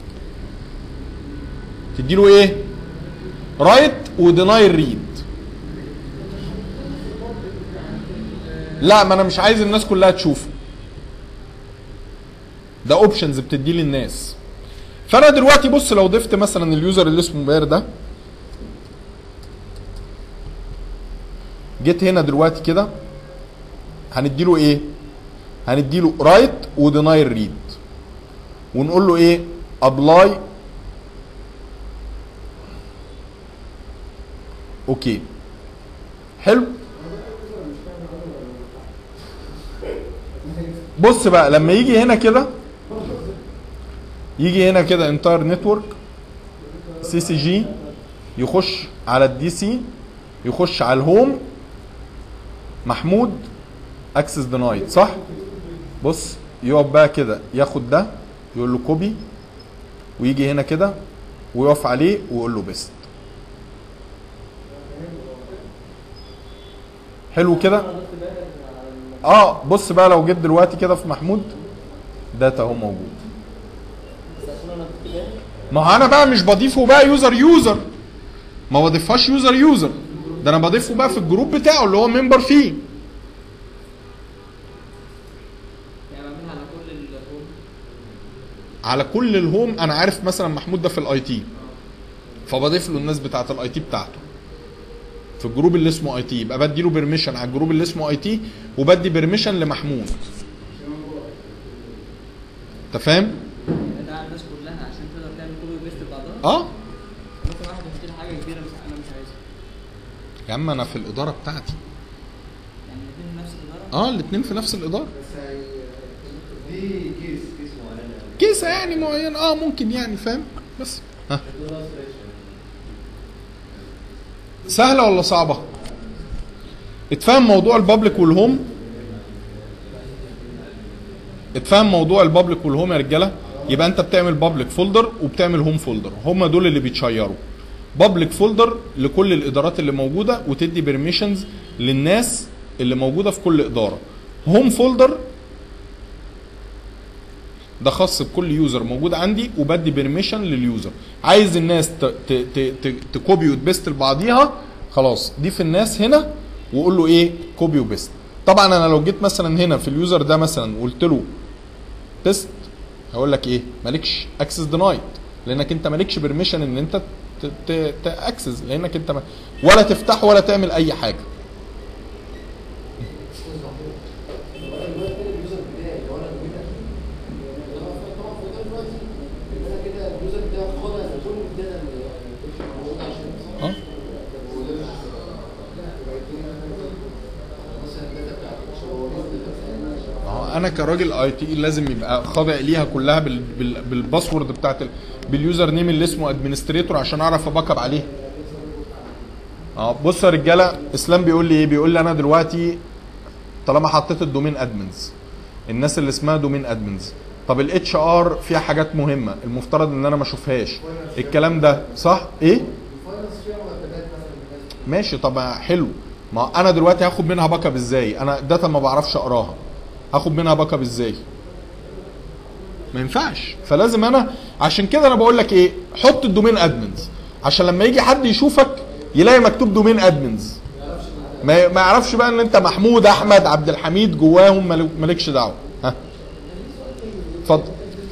تدي له ايه رايت ودينايل ريد لا ما انا مش عايز الناس كلها تشوفه ده اوبشنز بتديه للناس فانا دلوقتي بص لو ضفت مثلا اليوزر اللي اسمه باير ده جيت هنا دلوقتي كده هنديله ايه هنديله رايت ودينايل ريد ونقول له ايه ابلاي اوكي حلو بص بقى لما يجي هنا كده يجي هنا كده انتاير نتورك سي سي جي يخش على الدي سي يخش على الهوم محمود اكسس دينايد صح بص يقف بقى كده ياخد ده يقول له كوبي ويجي هنا كده ويقف عليه ويقول له بيست حلو كده اه بص بقى لو جيت دلوقتي كده في محمود داتا اهو موجود بس عشان انا كنت باهر ما هو انا بقى مش بضيفه بقى يوزر يوزر ما بضيفهاش يوزر يوزر ده انا بضيفه بقى في الجروب بتاعه اللي هو ممبر فيه يعني بعملها على كل الهوم على كل الهوم انا عارف مثلا محمود ده في الاي تي فبضيف له الناس بتاعه الاي تي بتاعته في الجروب اللي اسمه اي تي يبقى بدي له بيرميشن على الجروب اللي اسمه اي تي وبدي بيرميشن لمحمود انت فاهم الناس كلها عشان تقدر تعمل كوبي وبيست بعضها اه ممكن واحد يحط لي حاجه كبيره بس انا مش عايزها يا عم انا في الاداره بتاعتي يعني الاثنين من نفس الاداره اه الاثنين في نفس الاداره بس هي دي كيس كيس معينه كيسه يعني معين اه ممكن يعني فاهم بس ها سهله ولا صعبه اتفهم موضوع البابليك والهوم اتفهم موضوع البابليك والهوم يا رجاله يبقى انت بتعمل بابليك فولدر وبتعمل هوم فولدر هم دول اللي بيتشيروا بابليك فولدر لكل الادارات اللي موجوده وتدي بيرميشنز للناس اللي موجوده في كل اداره هوم فولدر ده خاص بكل يوزر موجود عندي وبدي بيرميشن لليوزر عايز الناس ت- ت- ت- ت- تكوبي وتبست لبعضيها خلاص ضيف الناس هنا وقول له ايه كوبي وبست طبعا انا لو جيت مثلا هنا في اليوزر ده مثلا وقلت له بيست هقول لك ايه مالكش اكسس دينايد لانك انت مالكش بيرميشن ان انت تاكسس لانك انت ما ولا تفتح ولا تعمل اي حاجه استاذ محمود هو انا دلوقتي اليوزر بتاعي لو انا دومين طبعا طبعا في ده دلوقتي ان انا كده اليوزر بتاعي خاضع لكل الداتا اللي موجوده عشان اه مثلا الداتا بتاعت الشواذ الداتا بتاعت ما هو انا كراجل اي تي لازم يبقى خاضع ليها كلها بال بال بالباسورد بتاعت ال باليوزر نيم اللي اسمه ادمنستريتور عشان اعرف اباك اب عليها اه بص يا رجاله اسلام بيقول لي ايه بيقول لي انا دلوقتي طالما حطيت الدومين ادمنز الناس اللي اسمها دومين ادمنز طب الاتش ار فيها حاجات مهمه المفترض ان انا ما اشوفهاش الكلام ده صح ايه الفاينانس فيها مرتبات مثلا الناس ماشي طب حلو ما انا دلوقتي هاخد منها باك اب ازاي انا داتا ما بعرفش اقراها هاخد منها باك اب ازاي ما ينفعش فلازم انا عشان كده انا بقول لك ايه حط الدومين ادمنز عشان لما يجي حد يشوفك يلاقي مكتوب دومين ادمنز ما ما يعرفش بقى ان انت محمود احمد عبد الحميد جواهم مال- مالكش دعوه ها اتفضل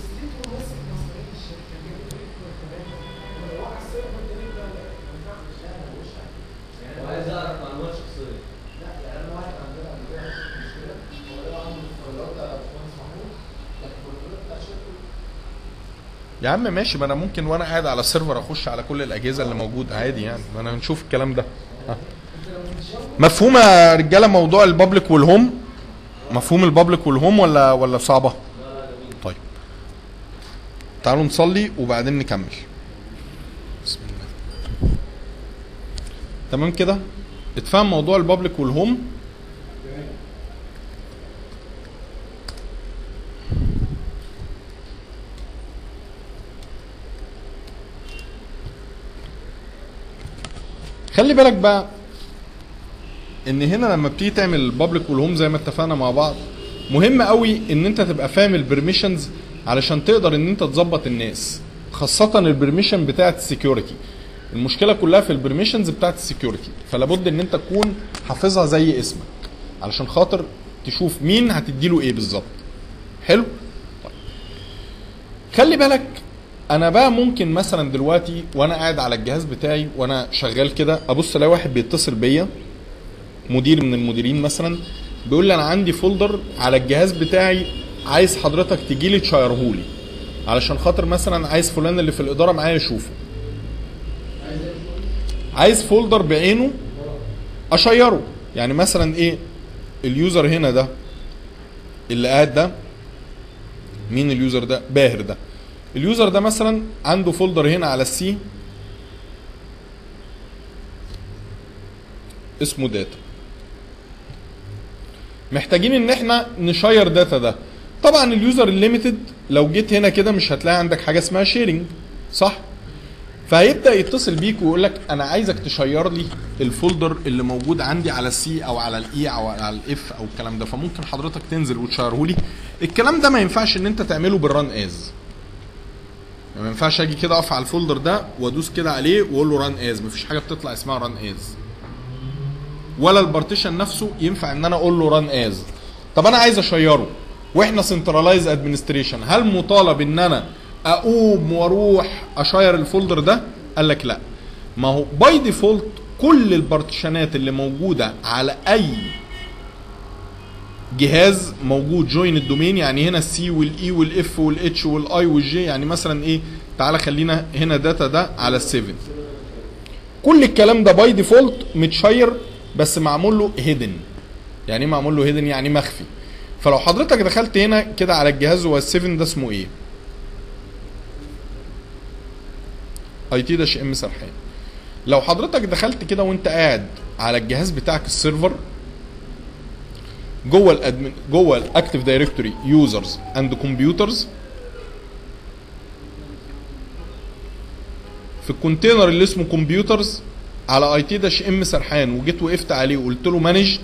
وعايز اعرف معلومات شخصيه لا يعني انا واحد عندنا عندنا مشكله هو ده عنده الفايلات بتاع باشمهندس محمود لكن الفايلات بتاع الشركه يا عم ماشي ما انا ممكن وانا قاعد على السيرفر اخش على كل الاجهزه اللي موجوده عادي يعني ما انا هنشوف الكلام ده ها. مفهوم يا رجاله موضوع البابليك والهوم مفهوم البابليك والهوم ولا ولا صعبه طيب تعالوا نصلي وبعدين نكمل بسم الله تمام كده اتفهم موضوع البابليك والهوم خلي بالك بقى ان هنا لما بتيجي تعمل البابليك والهوم زي ما اتفقنا مع بعض مهم قوي ان انت تبقى فاهم البرميشنز علشان تقدر ان انت تظبط الناس خاصة البرميشن بتاعت السكيورتي المشكلة كلها في البرميشنز بتاعت السكيورتي فلا بد ان انت تكون حافظها زي اسمك علشان خاطر تشوف مين هتديله ايه بالظبط حلو طيب. خلي بالك انا بقى ممكن مثلا دلوقتي وانا قاعد على الجهاز بتاعي وانا شغال كده ابص الاقي واحد بيتصل بيا مدير من المديرين مثلا بيقول لي انا عندي فولدر على الجهاز بتاعي عايز حضرتك تجي لي تشيرهولي علشان خاطر مثلا عايز فلان اللي في الاداره معايا يشوفه عايز فولدر بعينه اشيره يعني مثلا ايه اليوزر هنا ده اللي قاعد ده مين اليوزر ده باهر ده اليوزر ده مثلا عنده فولدر هنا على السي اسمه داتا محتاجين ان احنا نشير داتا ده طبعا اليوزر الليميتد لو جيت هنا كده مش هتلاقي عندك حاجه اسمها شيرنج صح فهيبدا يتصل بيك ويقول لك انا عايزك تشير لي الفولدر اللي موجود عندي على السي او على الاي او على الاف او الكلام ده فممكن حضرتك تنزل وتشيره لي الكلام ده ما ينفعش ان انت تعمله بالران از يعني ما ينفعش اجي كده اقف على الفولدر ده وادوس كده عليه واقول له ران از مفيش حاجه بتطلع اسمها ران از ولا البارتيشن نفسه ينفع ان انا اقول له ران از طب انا عايز اشيره واحنا سنترلايز ادمنستريشن هل مطالب ان انا اقوم واروح اشير الفولدر ده قال لك لا ما هو باي ديفولت كل البارتيشنات اللي موجوده على اي جهاز موجود جوين الدومين يعني هنا السي والاي والاف والاتش والاي والجي يعني مثلا ايه تعالى خلينا هنا داتا ده على السيفن كل الكلام ده باي ديفولت متشير بس معمول له هيدن يعني ايه معمول له هيدن يعني مخفي فلو حضرتك دخلت هنا كده على الجهاز هو السيفن ده اسمه ايه اي تي داش ام سرحان لو حضرتك دخلت كده وانت قاعد على الجهاز بتاعك السيرفر جوه الادمن جوه الاكتيف دايركتوري يوزرز اند كمبيوترز في الكونتينر اللي اسمه كمبيوترز على اي تي داش ام سرحان وجيت وقفت عليه وقلت له مانج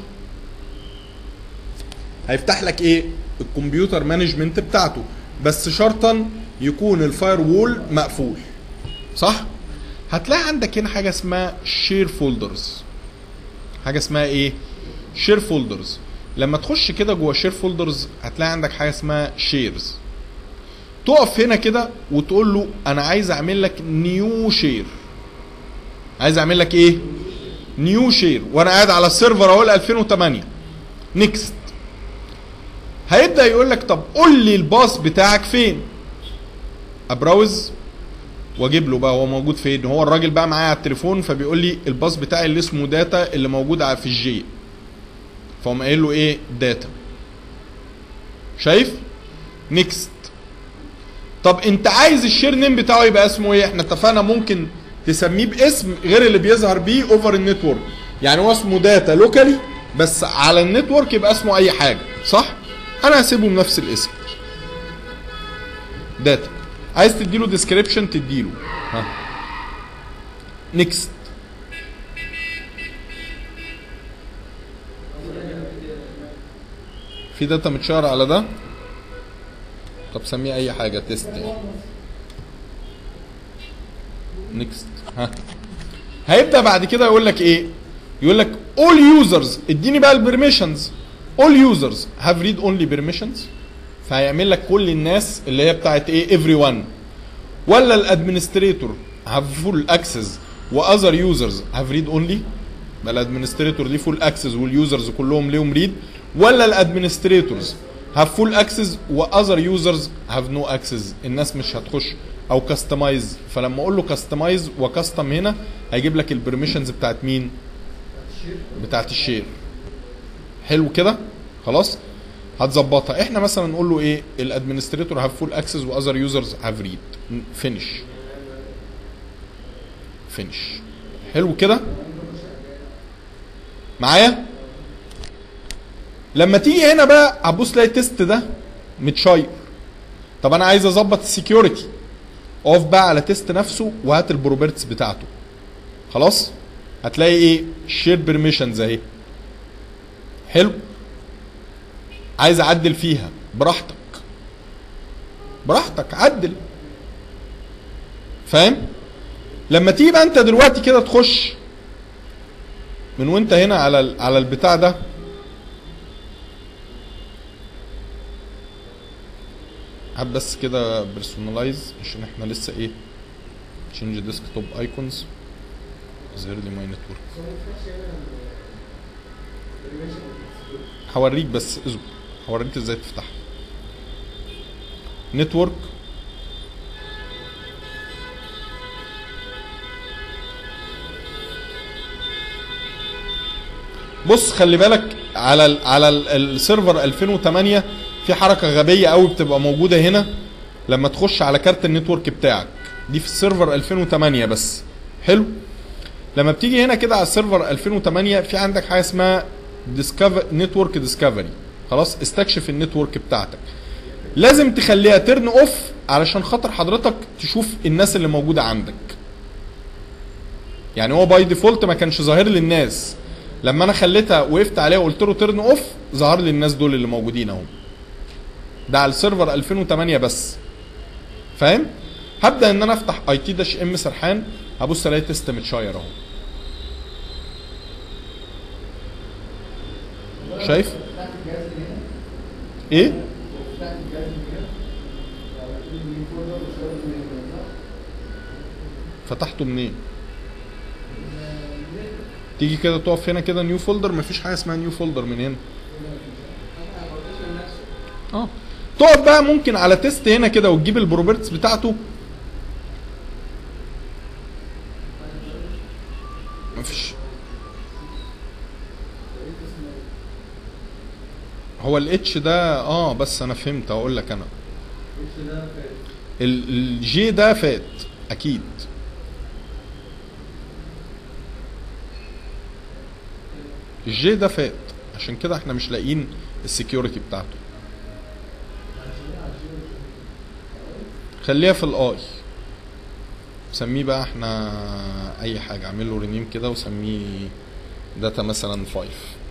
هيفتح لك ايه الكمبيوتر مانجمنت بتاعته بس شرطا يكون الفاير وول مقفول صح هتلاقي عندك هنا حاجه اسمها شير فولدرز حاجه اسمها ايه شير فولدرز لما تخش كده جوه شير فولدرز هتلاقي عندك حاجه اسمها شيرز تقف هنا كده وتقول له انا عايز اعمل لك نيو شير عايز اعمل لك ايه نيو شير وانا قاعد على السيرفر اهو 2008 نيكست هيبدا يقول لك طب قول لي الباص بتاعك فين ابراوز واجيب له بقى هو موجود فين هو الراجل بقى معايا على التليفون فبيقول لي الباص بتاعي اللي اسمه داتا اللي موجود على- في الجي فقوم قايل له ايه داتا شايف نيكست طب انت عايز الشير نيم بتاعه يبقى اسمه ايه احنا اتفقنا ممكن تسميه باسم غير اللي بيظهر بيه اوفر النتورك يعني هو اسمه داتا لوكالي بس على النتورك يبقى اسمه اي حاجه صح انا هسيبه بنفس الاسم داتا عايز تديله ديسكريبشن تديله ها نيكست في داتا متشار على ده طب سميه اي حاجه تيست يعني نيكست ها هيبدا بعد كده يقول لك ايه يقول لك all users اديني بقى البرميشنز all users have read only permissions فهيعمل لك كل الناس اللي هي بتاعت ايه everyone ولا الادمنستريتور have full access واذر يوزرز have read only بقى الادمنستريتور ليه فول اكسس واليوزرز كلهم ليهم ريد ولا الادمنستريتورز هاف فول اكسس واذر يوزرز هاف نو اكسس الناس مش هتخش او كاستمايز فلما اقول له كاستمايز وكاستم هنا هيجيب لك البرميشنز بتاعت مين بتاعت الشير حلو كده خلاص هتظبطها احنا مثلا نقول له ايه الادمنستريتور هاف فول اكسس واذر يوزرز هاف ريد فينش فينش حلو كده معايا لما تيجي هنا بقى هتبص تلاقي التيست ده متشير طب انا عايز اظبط السكيورتي اقف بقى على تيست نفسه وهات البروبرتس بتاعته خلاص هتلاقي ايه شير بيرميشنز اهي حلو عايز اعدل فيها براحتك براحتك عدل فاهم لما تيجي بقى انت دلوقتي كده تخش من وانت هنا على ال- على البتاع ده هات بس كده بيرسونلايز عشان احنا لسه ايه تشينج ديسك توب ايكونز ظهر لي ماي نتورك هوريك بس اصبر هوريك ازاي تفتحها نتورك بص خلي بالك على ال على ال- السيرفر 2008 في حركه غبيه قوي بتبقى موجوده هنا لما تخش على كارت النتورك بتاعك دي في السيرفر 2008 بس حلو لما بتيجي هنا كده على السيرفر 2008 في عندك حاجه اسمها ديسكفر نتورك ديسكفري خلاص استكشف النتورك بتاعتك لازم تخليها ترن اوف علشان خاطر حضرتك تشوف الناس اللي موجوده عندك يعني هو باي ديفولت ما كانش ظاهر للناس لما انا خليتها وقفت عليها وقلت له ترن اوف ظهر لي الناس دول اللي موجودين اهو ده على السيرفر 2008 بس فاهم هبدا ان انا افتح اي تي داش ام سرحان هبص الاقي تيست متشاير اهو شايف فتحت الجهاز اللي هنا ايه فتحت الجهاز اللي هنا يعني في فولدر واشتغلت من هنا صح؟ فتحته منين تيجي كده تقف هنا كده نيو فولدر مفيش حاجه اسمها نيو فولدر من هنا اه تقف بقى ممكن على تيست هنا كده وتجيب البروبرتس بتاعته مفيش هو الاتش ده اه بس انا فهمت اقول لك انا الاتش ده فات ال- الجي ده فات اكيد الجي ده فات عشان كده احنا مش لاقيين السكيورتي بتاعته خليها في الاي سميه بقى احنا اي حاجه اعمل له رينيم كده وسميه داتا مثلا 5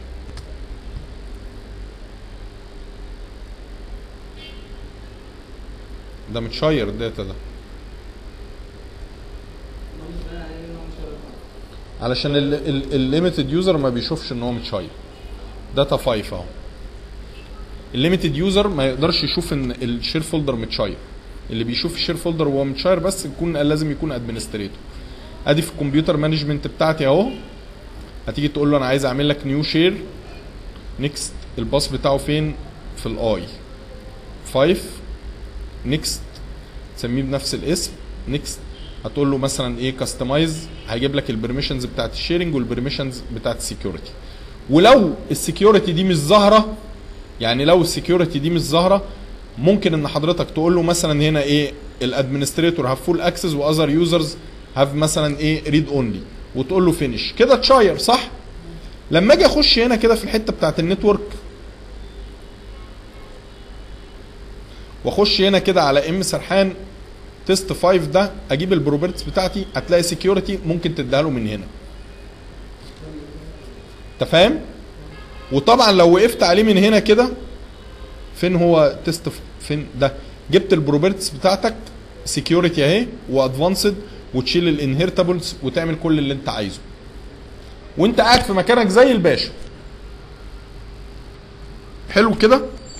ده متشير الداتا ده علشان الليميتد يوزر ما بيشوفش ان هو متشير داتا 5 اهو الليميتد يوزر ما يقدرش يشوف ان الشير فولدر متشير اللي بيشوف الشير فولدر وهو متشير بس يكون لازم يكون ادمنستريتور ادي في الكمبيوتر مانجمنت بتاعتي اهو هتيجي تقول له انا عايز اعمل لك نيو شير نيكست الباص بتاعه فين في الاي 5 نيكست تسميه بنفس الاسم نيكست هتقول له مثلا ايه كاستمايز هيجيب لك البرميشنز بتاعت الشيرنج والبرميشنز بتاعت السكيورتي ولو السكيورتي دي مش ظاهره يعني لو السكيورتي دي مش ظاهره ممكن ان حضرتك تقول له مثلا هنا ايه الادمنستريتور هاف فول اكسس واذر يوزرز هاف مثلا ايه ريد اونلي وتقول له فينش كده تشاير صح لما اجي اخش هنا كده في الحته بتاعت النتورك واخش هنا كده على ام سرحان تيست 5 ده اجيب البروبرتس بتاعتي هتلاقي سكيورتي ممكن تديها له من هنا انت فاهم وطبعا لو وقفت عليه من هنا كده فين هو تيست فين ده جبت البروبرتس بتاعتك سكيورتي اهي وادفانسد وتشيل الانهيرتابلز وتعمل كل اللي انت عايزه وانت قاعد في مكانك زي الباشا حلو كده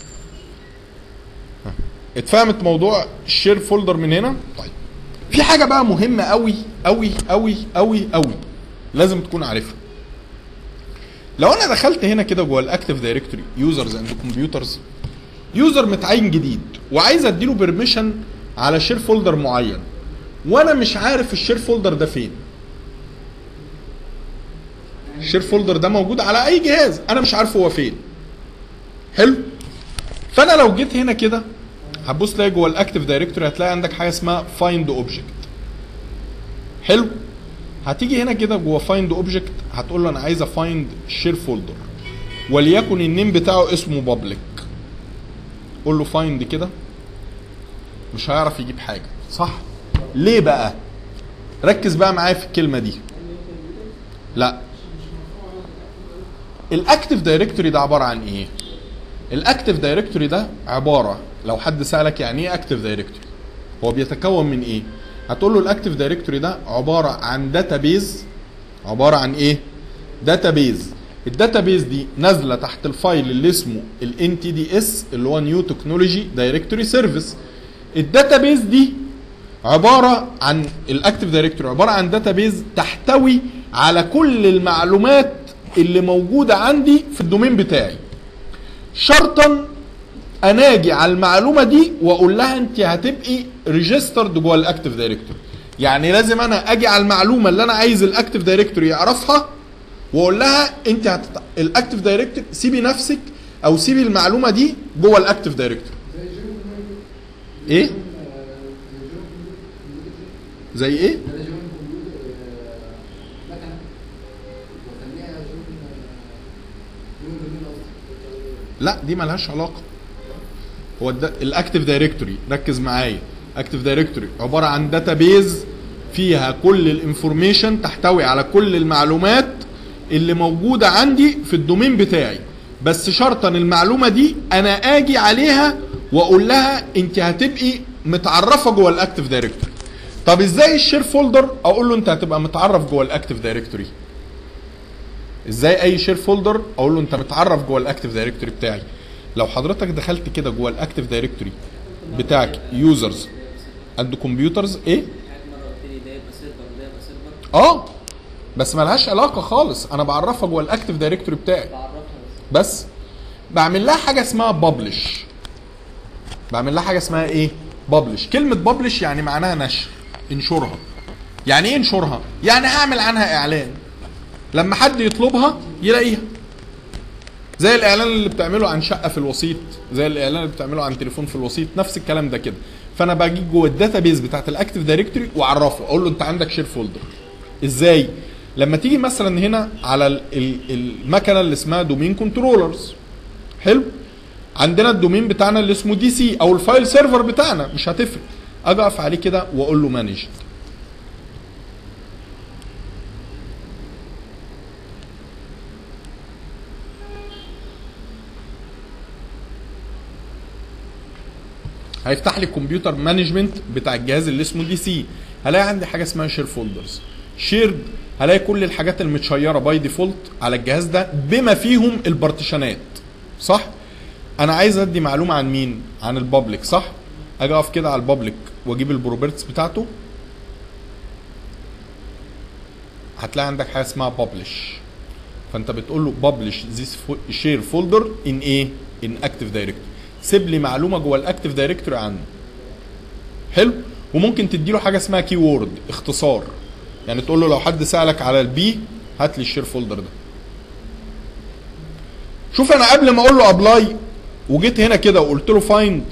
ها. اتفهمت موضوع الشير فولدر من هنا طيب في حاجه بقى مهمه قوي قوي قوي قوي قوي لازم تكون عارفها لو انا دخلت هنا كده جوه الاكتيف دايركتوري يوزرز اند كمبيوترز يوزر متعين جديد وعايز اديله بيرميشن على شير فولدر معين وانا مش عارف الشير فولدر ده فين الشير فولدر ده موجود على اي جهاز انا مش عارف هو فين حلو فانا لو جيت هنا كده هتبص تلاقي جوه الاكتيف دايركتوري هتلاقي عندك حاجه اسمها فايند اوبجكت حلو هتيجي هنا كده جوه فايند اوبجكت هتقول له انا عايز افايند شير فولدر وليكن النيم بتاعه اسمه بابليك قول له فايند كده مش هيعرف يجيب حاجه صح ليه بقى ركز بقى معايا في الكلمه دي لا الاكتيف دايركتوري ده عباره عن ايه الاكتيف دايركتوري ده عباره لو حد سالك يعني ايه اكتيف دايركتوري هو بيتكون من ايه هتقول له الاكتيف دايركتوري ده عباره عن داتابيز عباره عن ايه داتابيز الداتابيز دي نازله تحت الفايل اللي اسمه ال NTDS اللي هو نيو تكنولوجي دايركتوري سيرفيس الداتابيز دي عباره عن الاكتيف دايركتوري عباره عن داتابيز تحتوي على كل المعلومات اللي موجوده عندي في الدومين بتاعي شرطا انا اجي على المعلومه دي واقول لها انت هتبقي ريجسترد جوه الاكتيف دايركتوري يعني لازم انا اجي على المعلومه اللي انا عايز الاكتيف دايركتوري يعرفها واقول لها انت هتت... الاكتيف دايركتوري سيبي نفسك او سيبي المعلومه دي جوه الاكتيف دايركتوري زي جيرو ايه زي جيرو زي ايه ده جيرو كمبيوتر مكنه وخليها جيرو جيرو جميل قصدي لا دي ملهاش علاقه هو الاكتيف دايركتوري ركز معايا اكتيف دايركتوري عباره عن داتابيز فيها كل الانفورميشن تحتوي على كل المعلومات اللي موجوده عندي في الدومين بتاعي بس شرطا المعلومه دي انا اجي عليها واقول لها انت هتبقي متعرفه جوه الاكتيف دايركتوري طب ازاي الشير فولدر اقول له انت هتبقى متعرف جوه الاكتيف دايركتوري ازاي اي شير فولدر اقول له انت متعرف جوه الاكتيف دايركتوري بتاعي لو حضرتك دخلت كده جوه الاكتيف دايركتوري بتاعك يوزرز اند كمبيوترز ايه قاعد مره قلت لي ده يبقى سيرفر وده يبقى سيرفر اه بس ملهاش علاقه خالص انا بعرفها جوه الاكتيف دايركتوري بتاعي بعرفها بس بس بعمل لها حاجه اسمها ببلش بعمل لها حاجه اسمها ايه ببلش كلمه ببلش يعني معناها نشر انشرها يعني ايه انشرها يعني هعمل عنها اعلان لما حد يطلبها يلاقيها زي الاعلان اللي بتعمله عن شقه في الوسيط زي الاعلان اللي بتعمله عن تليفون في الوسيط نفس الكلام ده كده فانا باجي جوه الداتا بيز بتاعت الاكتيف دايركتوري واعرفه اقول له انت عندك شير فولدر ازاي لما تيجي مثلا هنا على ال- ال- المكنه اللي اسمها دومين كنترولرز حلو عندنا الدومين بتاعنا اللي اسمه دي سي او الفايل سيرفر بتاعنا مش هتفرق اجي اقف عليه كده واقول له مانج هيفتح لي الكمبيوتر مانجمنت بتاع الجهاز اللي اسمه دي سي هلاقي عندي حاجه اسمها شير فولدرز شيرد هلاقي كل الحاجات المتشيره باي ديفولت على الجهاز ده بما فيهم البارتيشنات صح انا عايز ادي معلومه عن مين عن البابليك صح اجي اقف كده على البابليك واجيب البروبرتس بتاعته هتلاقي عندك حاجه اسمها بابلش فانت بتقول له بابلش ذيس شير فولدر ان ايه ان اكتيف دايركتوري سيب لي معلومه جوه الاكتيف دايركتوري عنه حلو وممكن تدي له حاجه اسمها كي وورد اختصار يعني تقول له لو حد سالك على البي هات لي الشير فولدر ده شوف انا قبل ما اقول له ابلاي وجيت هنا كده وقلت له فايند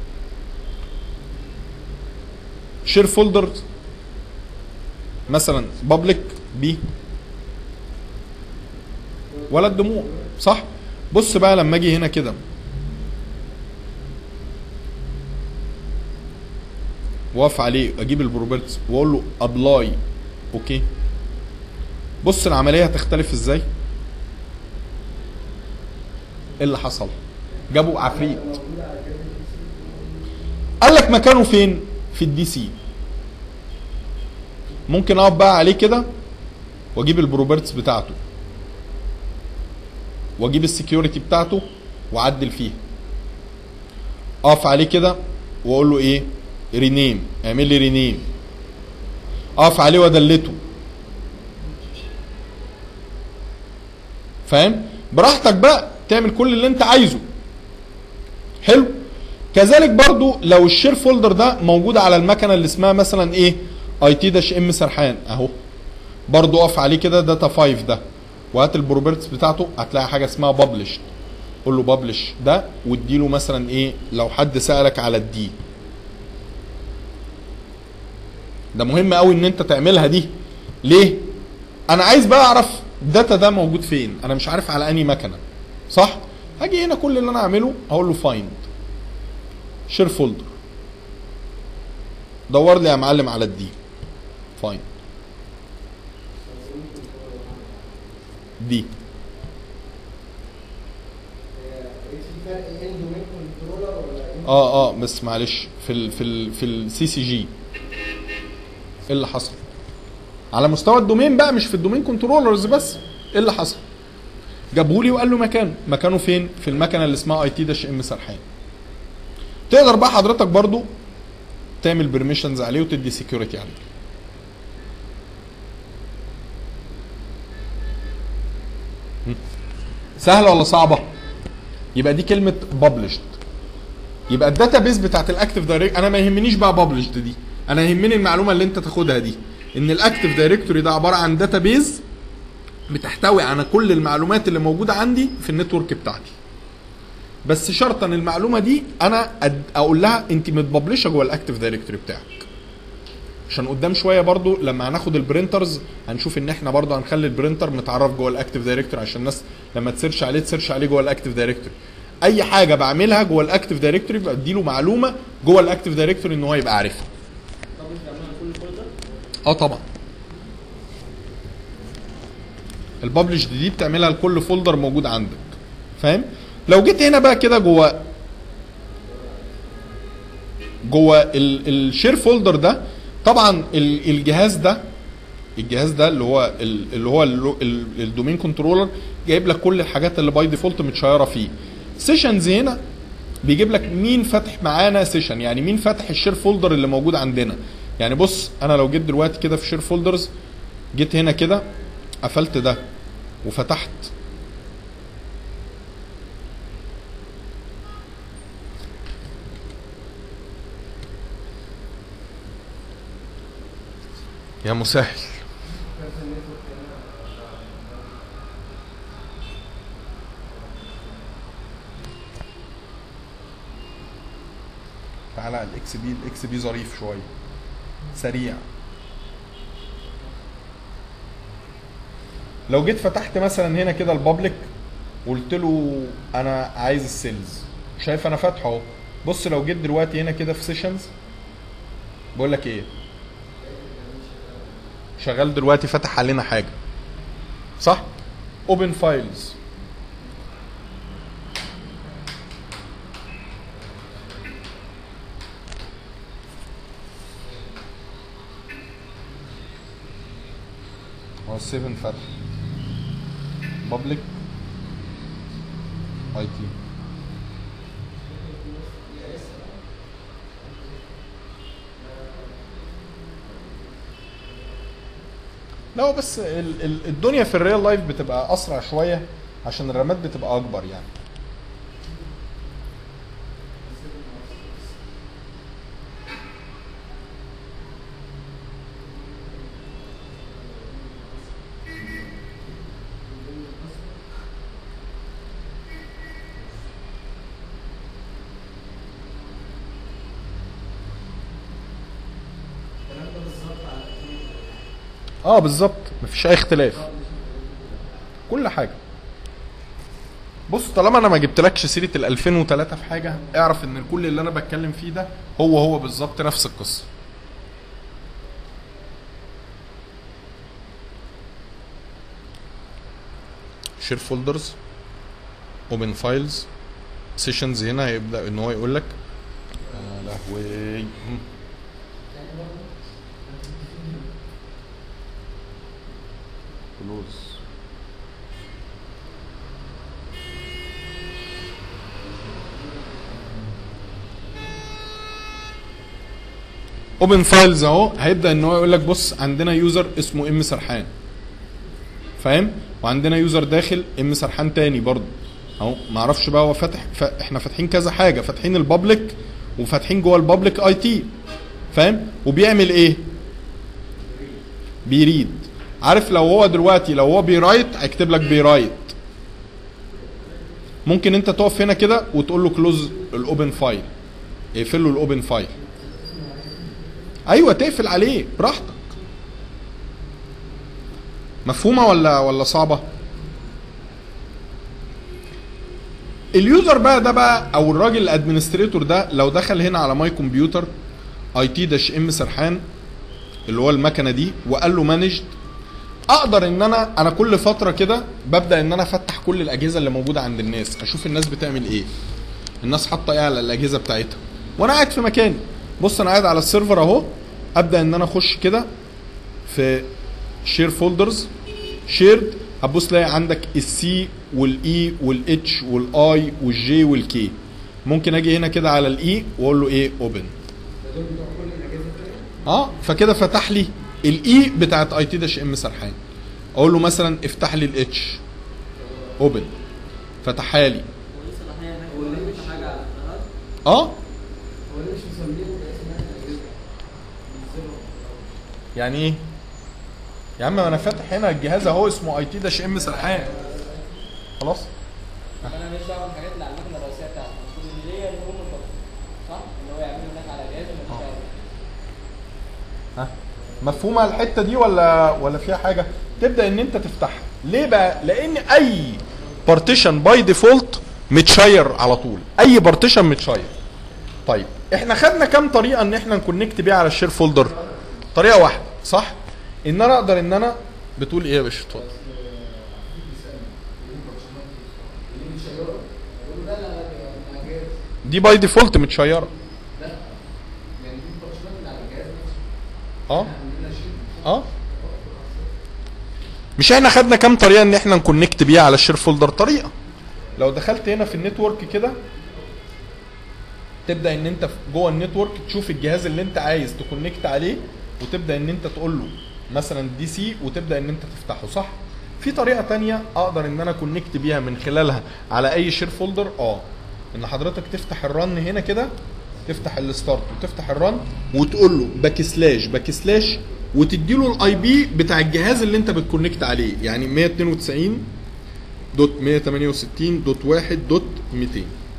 شير فولدر مثلا بابليك بي ولا الدموع صح بص بقى لما اجي هنا كده واقف عليه اجيب البروبرتس واقول له ابلاي اوكي بص العمليه هتختلف ازاي ايه اللي حصل جابوا عفريت قال لك مكانه فين في الدي سي ممكن اقف بقى عليه كده واجيب البروبرتس بتاعته واجيب السكيورتي بتاعته واعدل فيها اقف عليه كده واقول له ايه رينيم اعمل لي رينيم اقف عليه وادلته فاهم براحتك بقى تعمل كل اللي انت عايزه حلو كذلك برضو لو الشير فولدر ده موجود على المكنه اللي اسمها مثلا ايه اي تي داش ام سرحان اهو برضو اقف عليه كده داتا 5 ده وهات البروبرتس بتاعته هتلاقي حاجه اسمها ببلش قول له ببلش ده واديله مثلا ايه لو حد سالك على الدي ده مهم قوي ان انت تعملها دي ليه انا عايز بقى اعرف الداتا ده موجود فين انا مش عارف على انهي مكنه صح هاجي هنا كل اللي انا اعمله هقول له فايند شير فولدر دور لي يا معلم على الدي فايند دي في فرق بين دومين كنترولر ولا ايه؟ اه اه بس معلش في ال في ال في السي سي جي ايه اللي حصل على مستوى الدومين بقى مش في الدومين كنترولرز بس ايه اللي حصل جابهولي وقال له مكانه مكانه فين في المكنه اللي اسمها اي تي داش ام سرحان تقدر بقى حضرتك برضو تعمل بيرميشنز عليه وتدي سكيورتي عليه هم. سهله ولا صعبه يبقى دي كلمه ببلشد يبقى الداتا بيز بتاعت الاكتيف دايركت انا ما يهمنيش بقى ببلشد دي انا يهمني المعلومه اللي انت تاخدها دي ان الاكتيف دايركتوري ده عباره عن داتا بيز بتحتوي على كل المعلومات اللي موجوده عندي في النتورك بتاعتي بس شرطا المعلومه دي انا أد... اقول لها انت متببلشه جوه الاكتيف دايركتوري بتاعك عشان قدام شويه برضو لما هناخد البرينترز هنشوف ان احنا برضو هنخلي البرينتر متعرف جوه الاكتيف دايركتوري عشان الناس لما تسيرش عليه تسيرش عليه جوه الاكتيف دايركتوري اي حاجه بعملها جوه الاكتيف دايركتوري بدي له معلومه جوه الاكتيف دايركتوري ان هو يبقى عارفها طب مش بيعملها كل فولدر اه طبعا الببلش دي بتعملها لكل فولدر موجود عندك فاهم لو جيت هنا بقى كده جوه جوه الشير فولدر ده طبعا ال- الجهاز ده الجهاز ده اللي هو ال- اللي هو ال- ال- الدومين كنترولر جايب لك كل الحاجات اللي باي ديفولت متشيره فيه سيشنز هنا بيجيب لك مين فاتح معانا سيشن يعني مين فاتح الشير فولدر اللي موجود عندنا يعني بص انا لو جيت دلوقتي كده في شير فولدرز جيت هنا كده قفلت ده وفتحت يا مسهل تعالى على الاكس بي الاكس بي ظريف شويه سريع لو جيت فتحت مثلا هنا كده البابليك وقلت له انا عايز السيلز شايف انا فاتحه اهو بص لو جيت دلوقتي هنا كده في سيشنز بقول لك ايه شغال دلوقتي فتح علينا حاجه صح اوبن فايلز هو 7 فتح بابليك اي تي لا هو بس ال ال الدنيا في الريال لايف بتبقى اسرع شويه عشان الرامات بتبقى اكبر يعني اه بالظبط مفيش اي اختلاف كل حاجه بص طالما انا ما جبتلكش سيره ال 2003 في حاجه اعرف ان كل اللي انا بتكلم فيه ده هو هو بالظبط نفس القصه شير فولدرز اوبن فايلز سيشنز هنا هيبدا ان هو يقول لك يا لهوي مم. كلوز اوبن فايلز اهو هيبدا ان هو يقول لك بص عندنا يوزر اسمه ام سرحان فاهم وعندنا يوزر داخل ام سرحان تاني برضه اهو ما اعرفش بقى هو فاتح ف... احنا فاتحين كذا حاجه فاتحين البابليك وفاتحين جوه البابليك اي تي فاهم وبيعمل ايه بيريد عارف لو هو دلوقتي لو هو بيرايت هيكتب لك بيرايت ممكن انت تقف هنا كده وتقول له كلوز الاوبن فايل اقفل له الاوبن فايل ايوه تقفل عليه براحتك مفهومه ولا ولا صعبه اليوزر بقى ده بقى او الراجل الادمنستريتور ده لو دخل هنا على ماي كمبيوتر اي تي داش ام سرحان اللي هو المكنه دي وقال له مانجد اقدر ان انا انا كل فتره كده ببدا ان انا افتح كل الاجهزه اللي موجوده عند الناس اشوف الناس بتعمل ايه الناس حاطه ايه على الاجهزه بتاعتها وانا قاعد في مكاني بص انا قاعد على السيرفر اهو ابدا ان انا اخش كده في شير فولدرز شيرد هتبص تلاقي عندك السي والاي والاتش والاي والجي والكي ممكن اجي هنا كده على الاي واقول له ايه اوبن دول بتوع كل الاجهزه التانيه اه فكده فتح لي الاي بتاعت اي تي داش ام سرحان اقول له مثلا افتح لي الاتش اوبن فتحها لي هو ليه مش حاجه على الجهاز اه هو ليه مش مسميهم باسم الاجهزه بينزلوا يعني ايه يا عم انا فاتح هنا الجهاز اهو اسمه اي تي داش ام سرحان خلاص انا مش دعوه بالحاجات اللي على المكنه الرئيسيه بتاعتي المفروض ان ليا الهوم فقط صح؟ ان هو يعمله هناك على جهاز وما يشتغل ها مفهومه الحته دي ولا ولا فيها حاجه تبدا ان انت تفتحها ليه بقى لان اي بارتيشن باي ديفولت متشير على طول اي بارتيشن متشير طيب احنا خدنا كام طريقه ان احنا نكونكت بيها على الشير فولدر طريقه واحده صح ان انا اقدر ان انا بتقول ايه يا باشا اتفضل يقولوا لا لا لا ده جهاز دي باي ديفولت متشيره يعني دي البارتيشنات اللي على الجهاز نفسه اه عندنا شيء اه مش احنا خدنا كام طريقه ان احنا نكونكت بيها على الشير فولدر طريقه لو دخلت هنا في النتورك كده تبدا ان انت في- جوه النتورك تشوف الجهاز اللي انت عايز تكونكت عليه وتبدا ان انت تقول له مثلا دي سي وتبدا ان انت تفتحه صح في طريقه تانية اقدر ان انا كونكت بيها من خلالها على اي شير فولدر اه ان حضرتك تفتح الرن هنا كده تفتح الستارت وتفتح الرن وتقول له باك سلاش باك سلاش وتديله الاي بي بتاع الجهاز اللي انت بتكونكت عليه يعني 192 دوت 168 دوت 1 دوت 200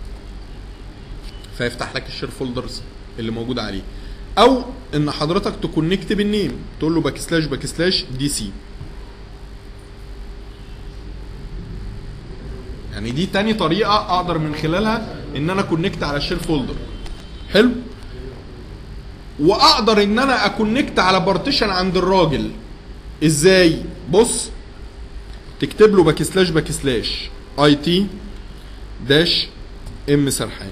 فيفتح لك الشير فولدرز اللي موجوده عليه او ان حضرتك تكونكت بالنيم تقول له باك سلاش باك سلاش دي سي يعني دي تاني طريقه اقدر من خلالها ان انا كونكت على الشير فولدر حلو واقدر ان انا اكونكت على بارتيشن عند الراجل ازاي بص تكتب له باك سلاش باك سلاش اي تي داش ام سرحان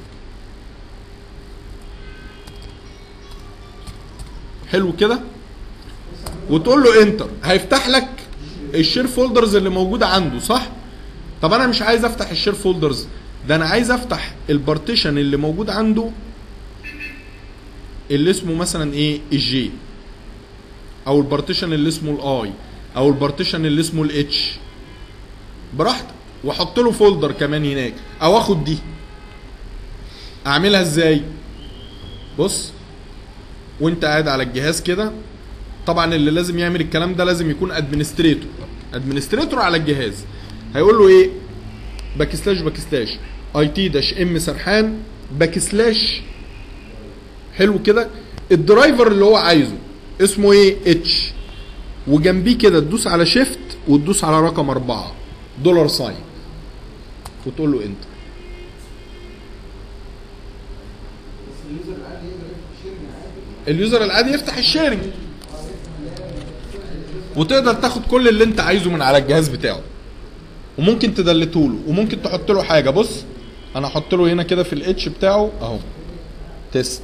حلو كده وتقول له انتر هيفتح لك الشير فولدرز اللي موجوده عنده صح طب انا مش عايز افتح الشير فولدرز ده انا عايز افتح البارتيشن اللي موجود عنده اللي اسمه مثلا ايه الجي او البارتيشن اللي اسمه الاي او البارتيشن اللي اسمه الاتش براحتك واحط له فولدر كمان هناك او اخد دي اعملها ازاي بص وانت قاعد على الجهاز كده طبعا اللي لازم يعمل الكلام ده لازم يكون ادمنستريتور ادمنستريتور على الجهاز هيقول له ايه باك سلاش باك سلاش اي تي داش ام سرحان باك سلاش حلو كده الدرايفر اللي هو عايزه اسمه ايه اتش وجنبيه كده تدوس على شيفت وتدوس على رقم أربعة دولار ساين وتقول له انتر بس اليوزر العادي يقدر يفتح شير من عادي اليوزر العادي يفتح الشيرنج وتقدر تاخد كل اللي انت عايزه من على الجهاز بتاعه وممكن تدلته له وممكن تحط له حاجه بص انا احط له هنا كده في الاتش بتاعه اهو تيست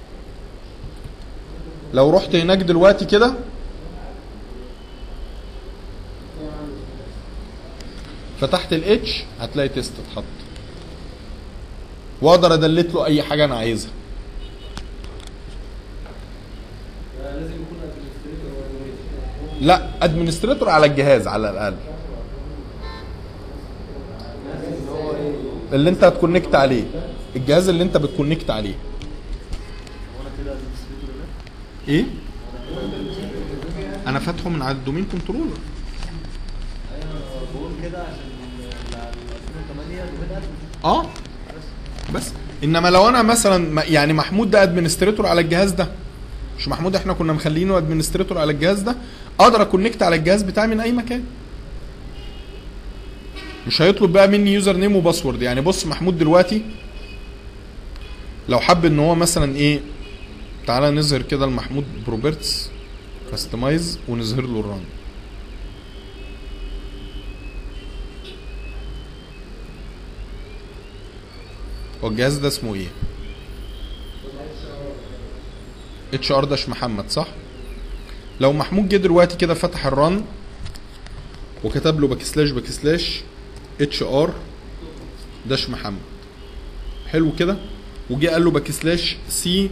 لو رحت هناك دلوقتي كده فتحت الاتش هتلاقي تيست اتحط واقدر ادلت له اي حاجه انا عايزها لازم يكون ادمنستريتور هو لا ادمنستريتور على الجهاز على الاقل اللي انت هتكونكت عليه الجهاز اللي انت بتكونكت عليه وانا كده ادمنستريتور هناك ايه انا فاتحه من على الدومين كنترولر ايوه بقول كده عشان ال- على 2008 دومين ادمن اه بس انما لو انا مثلا م- يعني محمود ده ادمنستريتور على الجهاز ده مش محمود احنا كنا مخلينه ادمنستريتور على الجهاز ده اقدر اكونكت على الجهاز بتاعي من اي مكان مش هيطلب بقى مني يوزر نيم وباسورد يعني بص محمود دلوقتي لو حب ان هو مثلا ايه تعالى نظهر كده لمحمود بروبرتس كاستمايز ونظهر له الرن هو الجهاز ده اسمه ايه اتش ار داش محمد صح لو محمود جه دلوقتي كده فتح الرن وكتب له باك سلاش باك سلاش اتش ار داش محمد حلو كده وجه قال له باك سلاش سي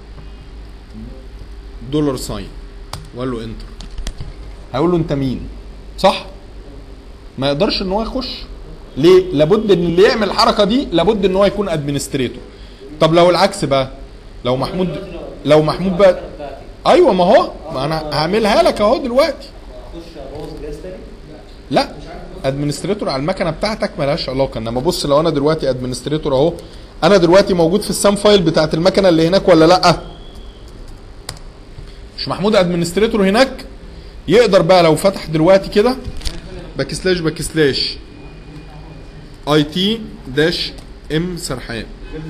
دولار ساين وقال له انتر هيقول له انت مين صح ما يقدرش ان هو يخش ليه لابد ان اللي يعمل الحركه دي لابد ان هو يكون ادمنستريتور طب لو العكس بقى لو محمود لو محمود بقى ايوه ما هو ما انا هعملها لك اهو دلوقتي اخش ابوظ الجهاز تاني لا ادمنستريتور على المكنه بتاعتك ملهاش علاقه انما بص لو انا دلوقتي ادمنستريتور اهو انا دلوقتي موجود في السام فايل بتاعت المكنه اللي هناك ولا لا مش محمود ادمنستريتور هناك يقدر بقى لو فتح دلوقتي كده باك سلاش باك سلاش اي تي داش ام سرحان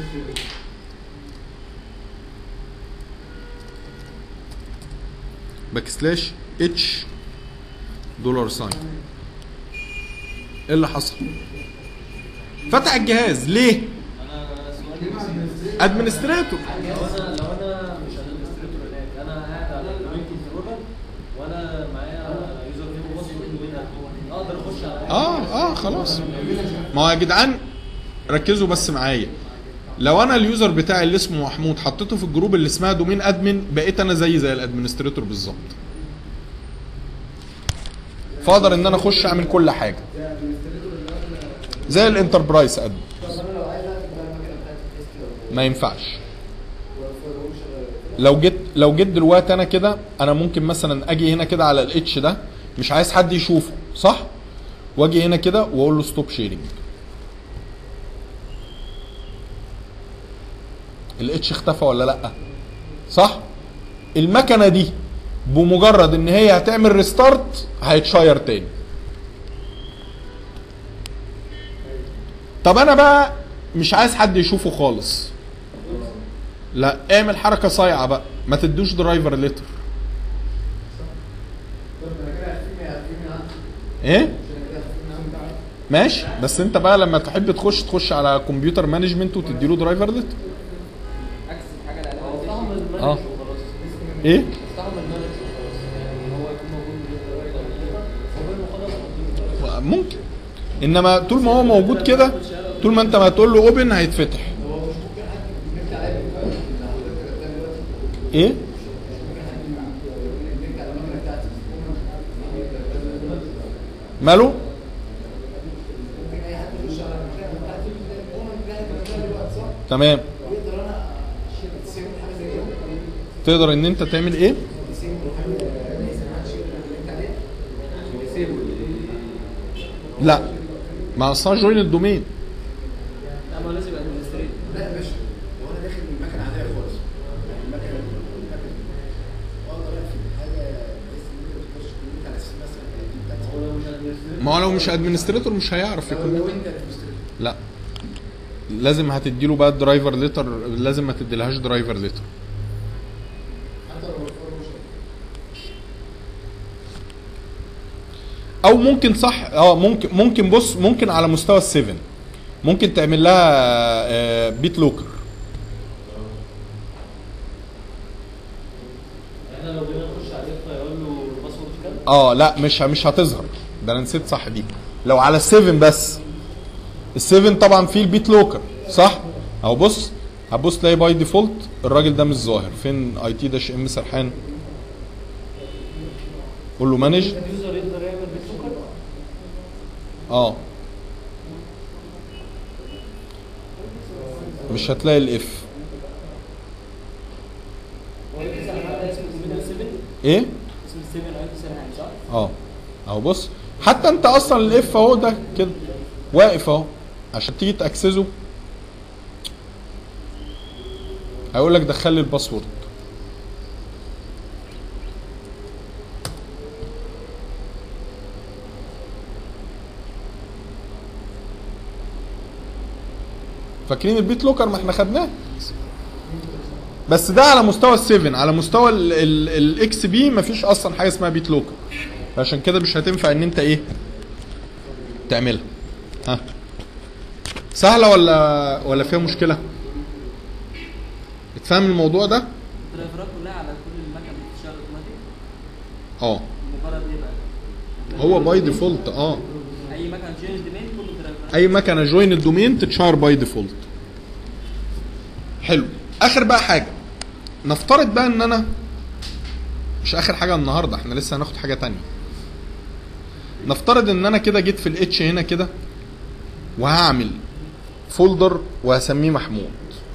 باك سلاش اتش دولار ساين ايه اللي حصل فتح الجهاز ليه انا سؤالي بسيط. ادمنستريتور لو انا لو انا مش ادمنستريتور هناك انا قاعد على الدومين كنترولر وانا معايا يوزر نيم وباسورد دومين ادمن اقدر اخش على اه اه خلاص ما هو يا جدعان ركزوا بس معايا لو انا اليوزر بتاعي اللي اسمه محمود حطيته في الجروب اللي اسمها دومين ادمن بقيت انا زي زي الادمنستريتور بالظبط فاقدر ان انا اخش اعمل كل حاجه زي الانتربرايز ادمن طب انا لو عايز اكتب بقى المكنه بتاعت التيست لو ما ينفعش ولو لو جيت لو جيت دلوقتي انا كده انا ممكن مثلا اجي هنا كده على الاتش ده مش عايز حد يشوفه صح واجي هنا كده واقول له ستوب شيرنج الاتش اختفى ولا لا صح المكنه دي بمجرد ان هي هتعمل ريستارت هيتشير تاني طب انا بقى مش عايز حد يشوفه خالص لا اعمل حركه صايعه بقى ما تدوش درايفر لتر ايه ماشي بس انت بقى لما تحب تخش تخش على كمبيوتر مانجمنت وتديله درايفر لتر عكس الحاجه اللي هو قالها افتحهم المانج اه. وخلاص ايه افتحهم المانج وخلاص يعني هو يكون موجود من وخلاص ممكن انما طول ما هو موجود كده طول ما انت ما تقول له اوبن هيتفتح ايه ماله تمام تقدر ان انت تعمل ايه لا ما اصلا جوين الدومين لا ما هو لازم يبقى ادمنستريتور لا يا باشا لو انا داخل من مكنه عاديه خالص يعني المكنه المكنه اقدر اقفل حاجه بحيث ان انت ما تخش كمبيوتر على اساس مثلا دي بتاعتي هو لو مش administrator، ما هو لو مش ادمنستريتور مش هيعرف لو يكون لو انت administrator. لا لازم هتديله بقى درايفر ليتر لازم ما تديلهاش درايفر ليتر حتى لو الفار مش او ممكن صح اه ممكن ممكن بص ممكن على مستوى السيفن ممكن تعمل لها آه، بيت لوكر احنا لو جينا نخش عليه فيقول له الباسورد كام اه لا مش مش هتظهر ده انا نسيت صح دي لو على السيفن بس السيفن طبعا فيه البيت لوكر صح اهو بص هتبص تلاقي باي ديفولت الراجل ده مش ظاهر فين اي تي داش ام سرحان قول له مانج اليوزر يقدر يعمل بيت لوكر اه مش هتلاقي الاف هو لسه حد اسمه كمبيوتر 7 ايه اسم 7 اي تي سرحان صح؟ اه اهو بص حتى انت اصلا الاف اهو ده كده واقف اهو عشان تيجي تاكسسه هيقول لك دخل لي الباسورد فاكرين البيت لوكر ما احنا خدناه بس ده على مستوى ال7 على مستوى الاكس بي مفيش اصلا حاجه اسمها بيت لوكر عشان كده مش هتنفع ان انت ايه تعملها ها سهله ولا ولا فيها مشكله اتفهم الموضوع ده الدرايفرات كلها على كل المكن بتشتغل اوتوماتيك اه مجرد ايه بقى؟ هو باي ديفولت اه اي مكن جين ديمين كله درايفرات اي مكنه جوين الدومين تتشهر باي ديفولت حلو اخر بقى حاجه نفترض بقى ان انا مش اخر حاجه النهارده احنا لسه هناخد حاجه تانية نفترض ان انا كده جيت في الاتش هنا كده وهعمل فولدر وهسميه محمود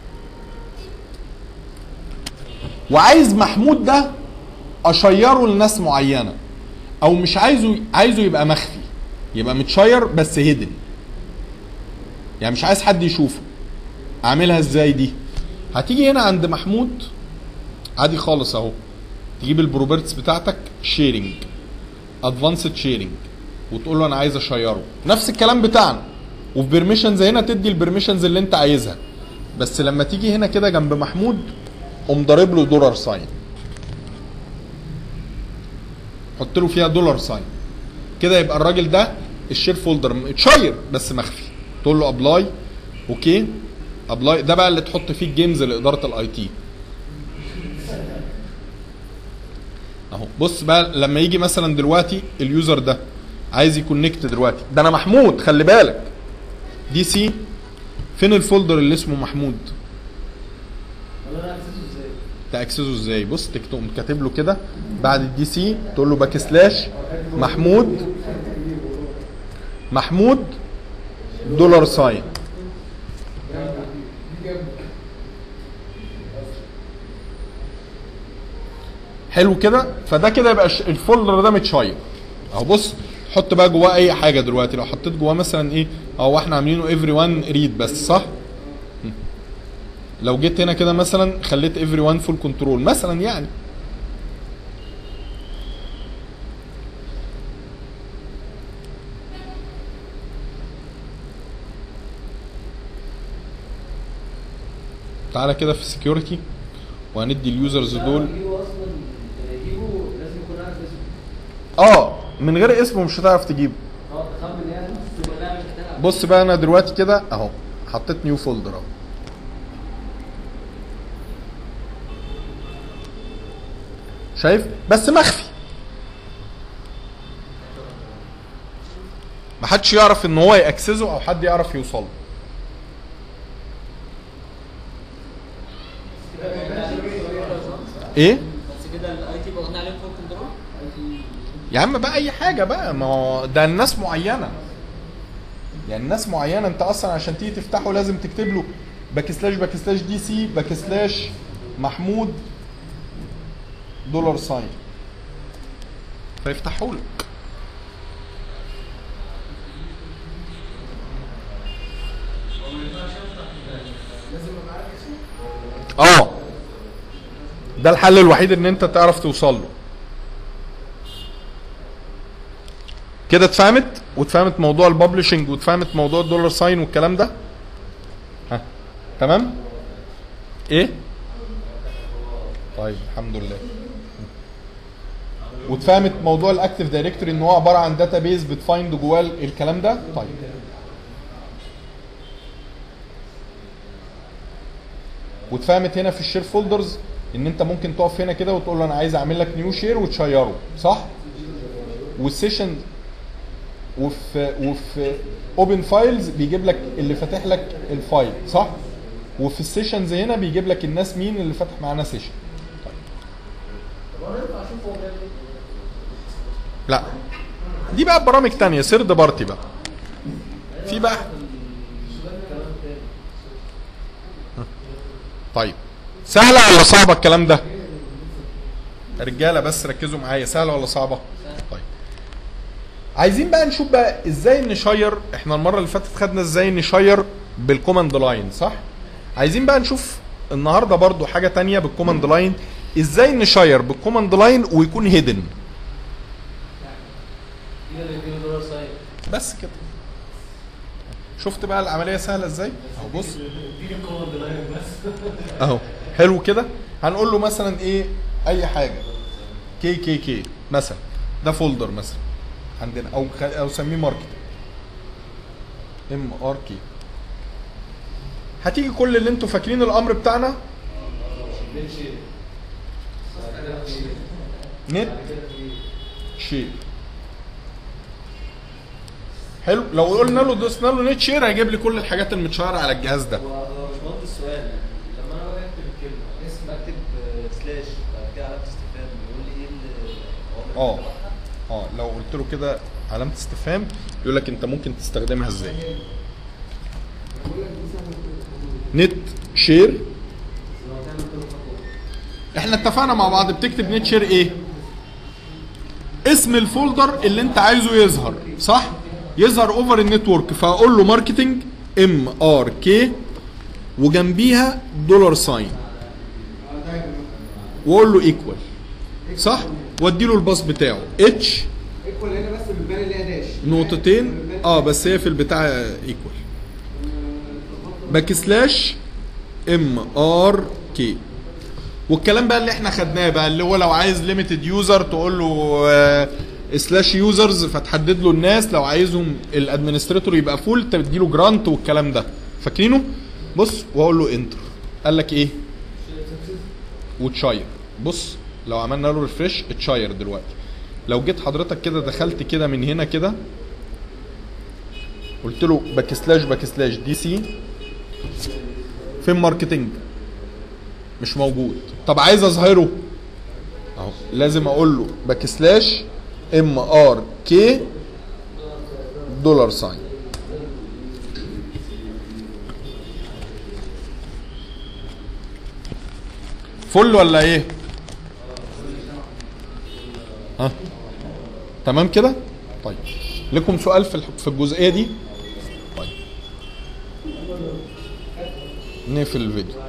وعايز محمود ده اشيره لناس معينه او مش عايزه عايزه يبقى مخفي يبقى متشير بس هيدن يعني مش عايز حد يشوفه اعملها ازاي دي هتيجي هنا عند محمود عادي خالص اهو تجيب البروبرتس بتاعتك شيرنج ادفانسد شيرنج وتقول له انا عايز اشيره نفس الكلام بتاعنا وفي بيرميشنز هنا تدي البيرميشنز اللي انت عايزها بس لما تيجي هنا كده جنب محمود قوم ضارب له دولار ساين حط له فيها دولار ساين كده يبقى الراجل ده الشير فولدر اتشير بس مخفي تقول له ابلاي اوكي ابلاي ده بقى اللي تحط فيه الجيمز لاداره الاي تي اهو بص بقى لما يجي مثلا دلوقتي اليوزر ده عايز يكونكت دلوقتي ده انا محمود خلي بالك دي سي فين الفولدر اللي اسمه محمود ولا انا اكسسه ازاي؟ تاكسسه ازاي بص تكتب كاتب له كده بعد الدي سي تقول له باك سلاش محمود محمود دولار ساين حلو كده فده كده يبقى ش- الفولدر ده متشير اهو بص حط بقى جواه اي حاجه دلوقتي لو حطيت جواه مثلا ايه اهو احنا عاملينه every one ريد بس صح م. لو جيت هنا كده مثلا خليت every one full control مثلا يعني تعالى كده في security وهندي اليوزرز دول يجيبوا اصلا يجيبوا لازم يكون عارف اسمه اه من غير اسمه مش هتعرف تجيبه اه تخمن يعني تبقى بقى مش هتلعب بص بقى انا دلوقتي كده اهو حطيت نيو فولدر اهو شايف بس مخفي محدش يعرف ان هو ياكسسه او حد يعرف يوصل له ايه بس كده الاي تي بغنى عليهم فوق كنترول يا عم بقى اي حاجه بقى ما هو ده الناس معينه يعني الناس معينه انت اصلا عشان تيجي تفتحه لازم تكتب له باك سلاش باك سلاش دي سي باك سلاش محمود دولار ساين فيفتحوا لك اه ده الحل الوحيد ان انت تعرف توصل له كده اتفهمت واتفهمت موضوع الببلشنج واتفهمت موضوع الدولار ساين والكلام ده ها تمام ايه طيب الحمد لله واتفهمت موضوع الاكتيف دايركتوري ان هو عباره عن داتا بيز بتفايند جواه الكلام ده طيب واتفهمت هنا في الشير فولدرز ان انت ممكن تقف هنا كده وتقول له انا عايز اعمل لك نيو شير وتشيره صح والسيشن وفي وفي اوبن فايلز بيجيب لك اللي فاتح لك الفايل صح وفي السيشنز هنا بيجيب لك الناس مين اللي فاتح معانا سيشن لا دي بقى برامج تانية سيرد بارتي بقى في بقى طيب سهلة ولا صعبة الكلام ده؟ رجالة بس ركزوا معايا سهلة ولا صعبة؟ طيب عايزين بقى نشوف بقى ازاي نشير احنا المرة اللي فاتت خدنا ازاي نشير بالكوماند لاين صح؟ عايزين بقى نشوف النهارده برضو حاجة تانية بالكوماند لاين ازاي نشير بالكوماند لاين ويكون هيدن كده اللي يديله دولار ساين بس كده شفت بقى العملية سهلة ازاي؟ اهو بص اديني الكوماند لاين بس اهو حلو كده هنقول له مثلا ايه اي حاجه كي كي كي مثلا ده فولدر مثلا عندنا او خ... او سميه ماركت ام ار كي هتيجي كل اللي انتوا فاكرين الامر بتاعنا نت شير حلو لو قلنا له دوسنا له نت شير هيجيب لي كل الحاجات المتشهره على الجهاز ده هو هو باشمهندس سؤال لما انا باجي اكتب الكلمه اسم اكتب آه، سلاش بعد كده علامه استفهام يقول لي ايه اللي اه اه لو قلت له كده علامه استفهام يقول لك انت ممكن تستخدمها ازاي نت شير احنا اتفقنا مع بعض بتكتب نت شير ايه اسم الفولدر اللي انت عايزه يظهر صح يظهر اوفر النتورك فاقول له ماركتنج ام ار كي وجنبيها دولار ساين واقول له ايكوال صح وادي له الباص بتاعه اتش ايكوال هنا بس بتبان اللي هي داش نقطتين اه بس هي في البتاع ايكوال باك سلاش ام ار كي والكلام بقى اللي احنا خدناه بقى اللي هو لو عايز ليميتد يوزر تقول له سلاش يوزرز فتحدد له الناس لو عايزهم الادمنستريتور يبقى فول تدي له جرانت والكلام ده فاكرينه بص واقول له انتر قال لك ايه وتشاير بص لو عملنا له ريفريش اتشاير دلوقتي لو جيت حضرتك كده دخلت كده من هنا كده قلت له باك سلاش باك سلاش دي سي فين ماركتنج مش موجود طب عايز اظهره اهو لازم اقول له باك سلاش ام ار كي دولار ساين فل ولا ايه ها تمام كده طيب لكم سؤال في الح- في الجزئيه دي طيب نقفل الفيديو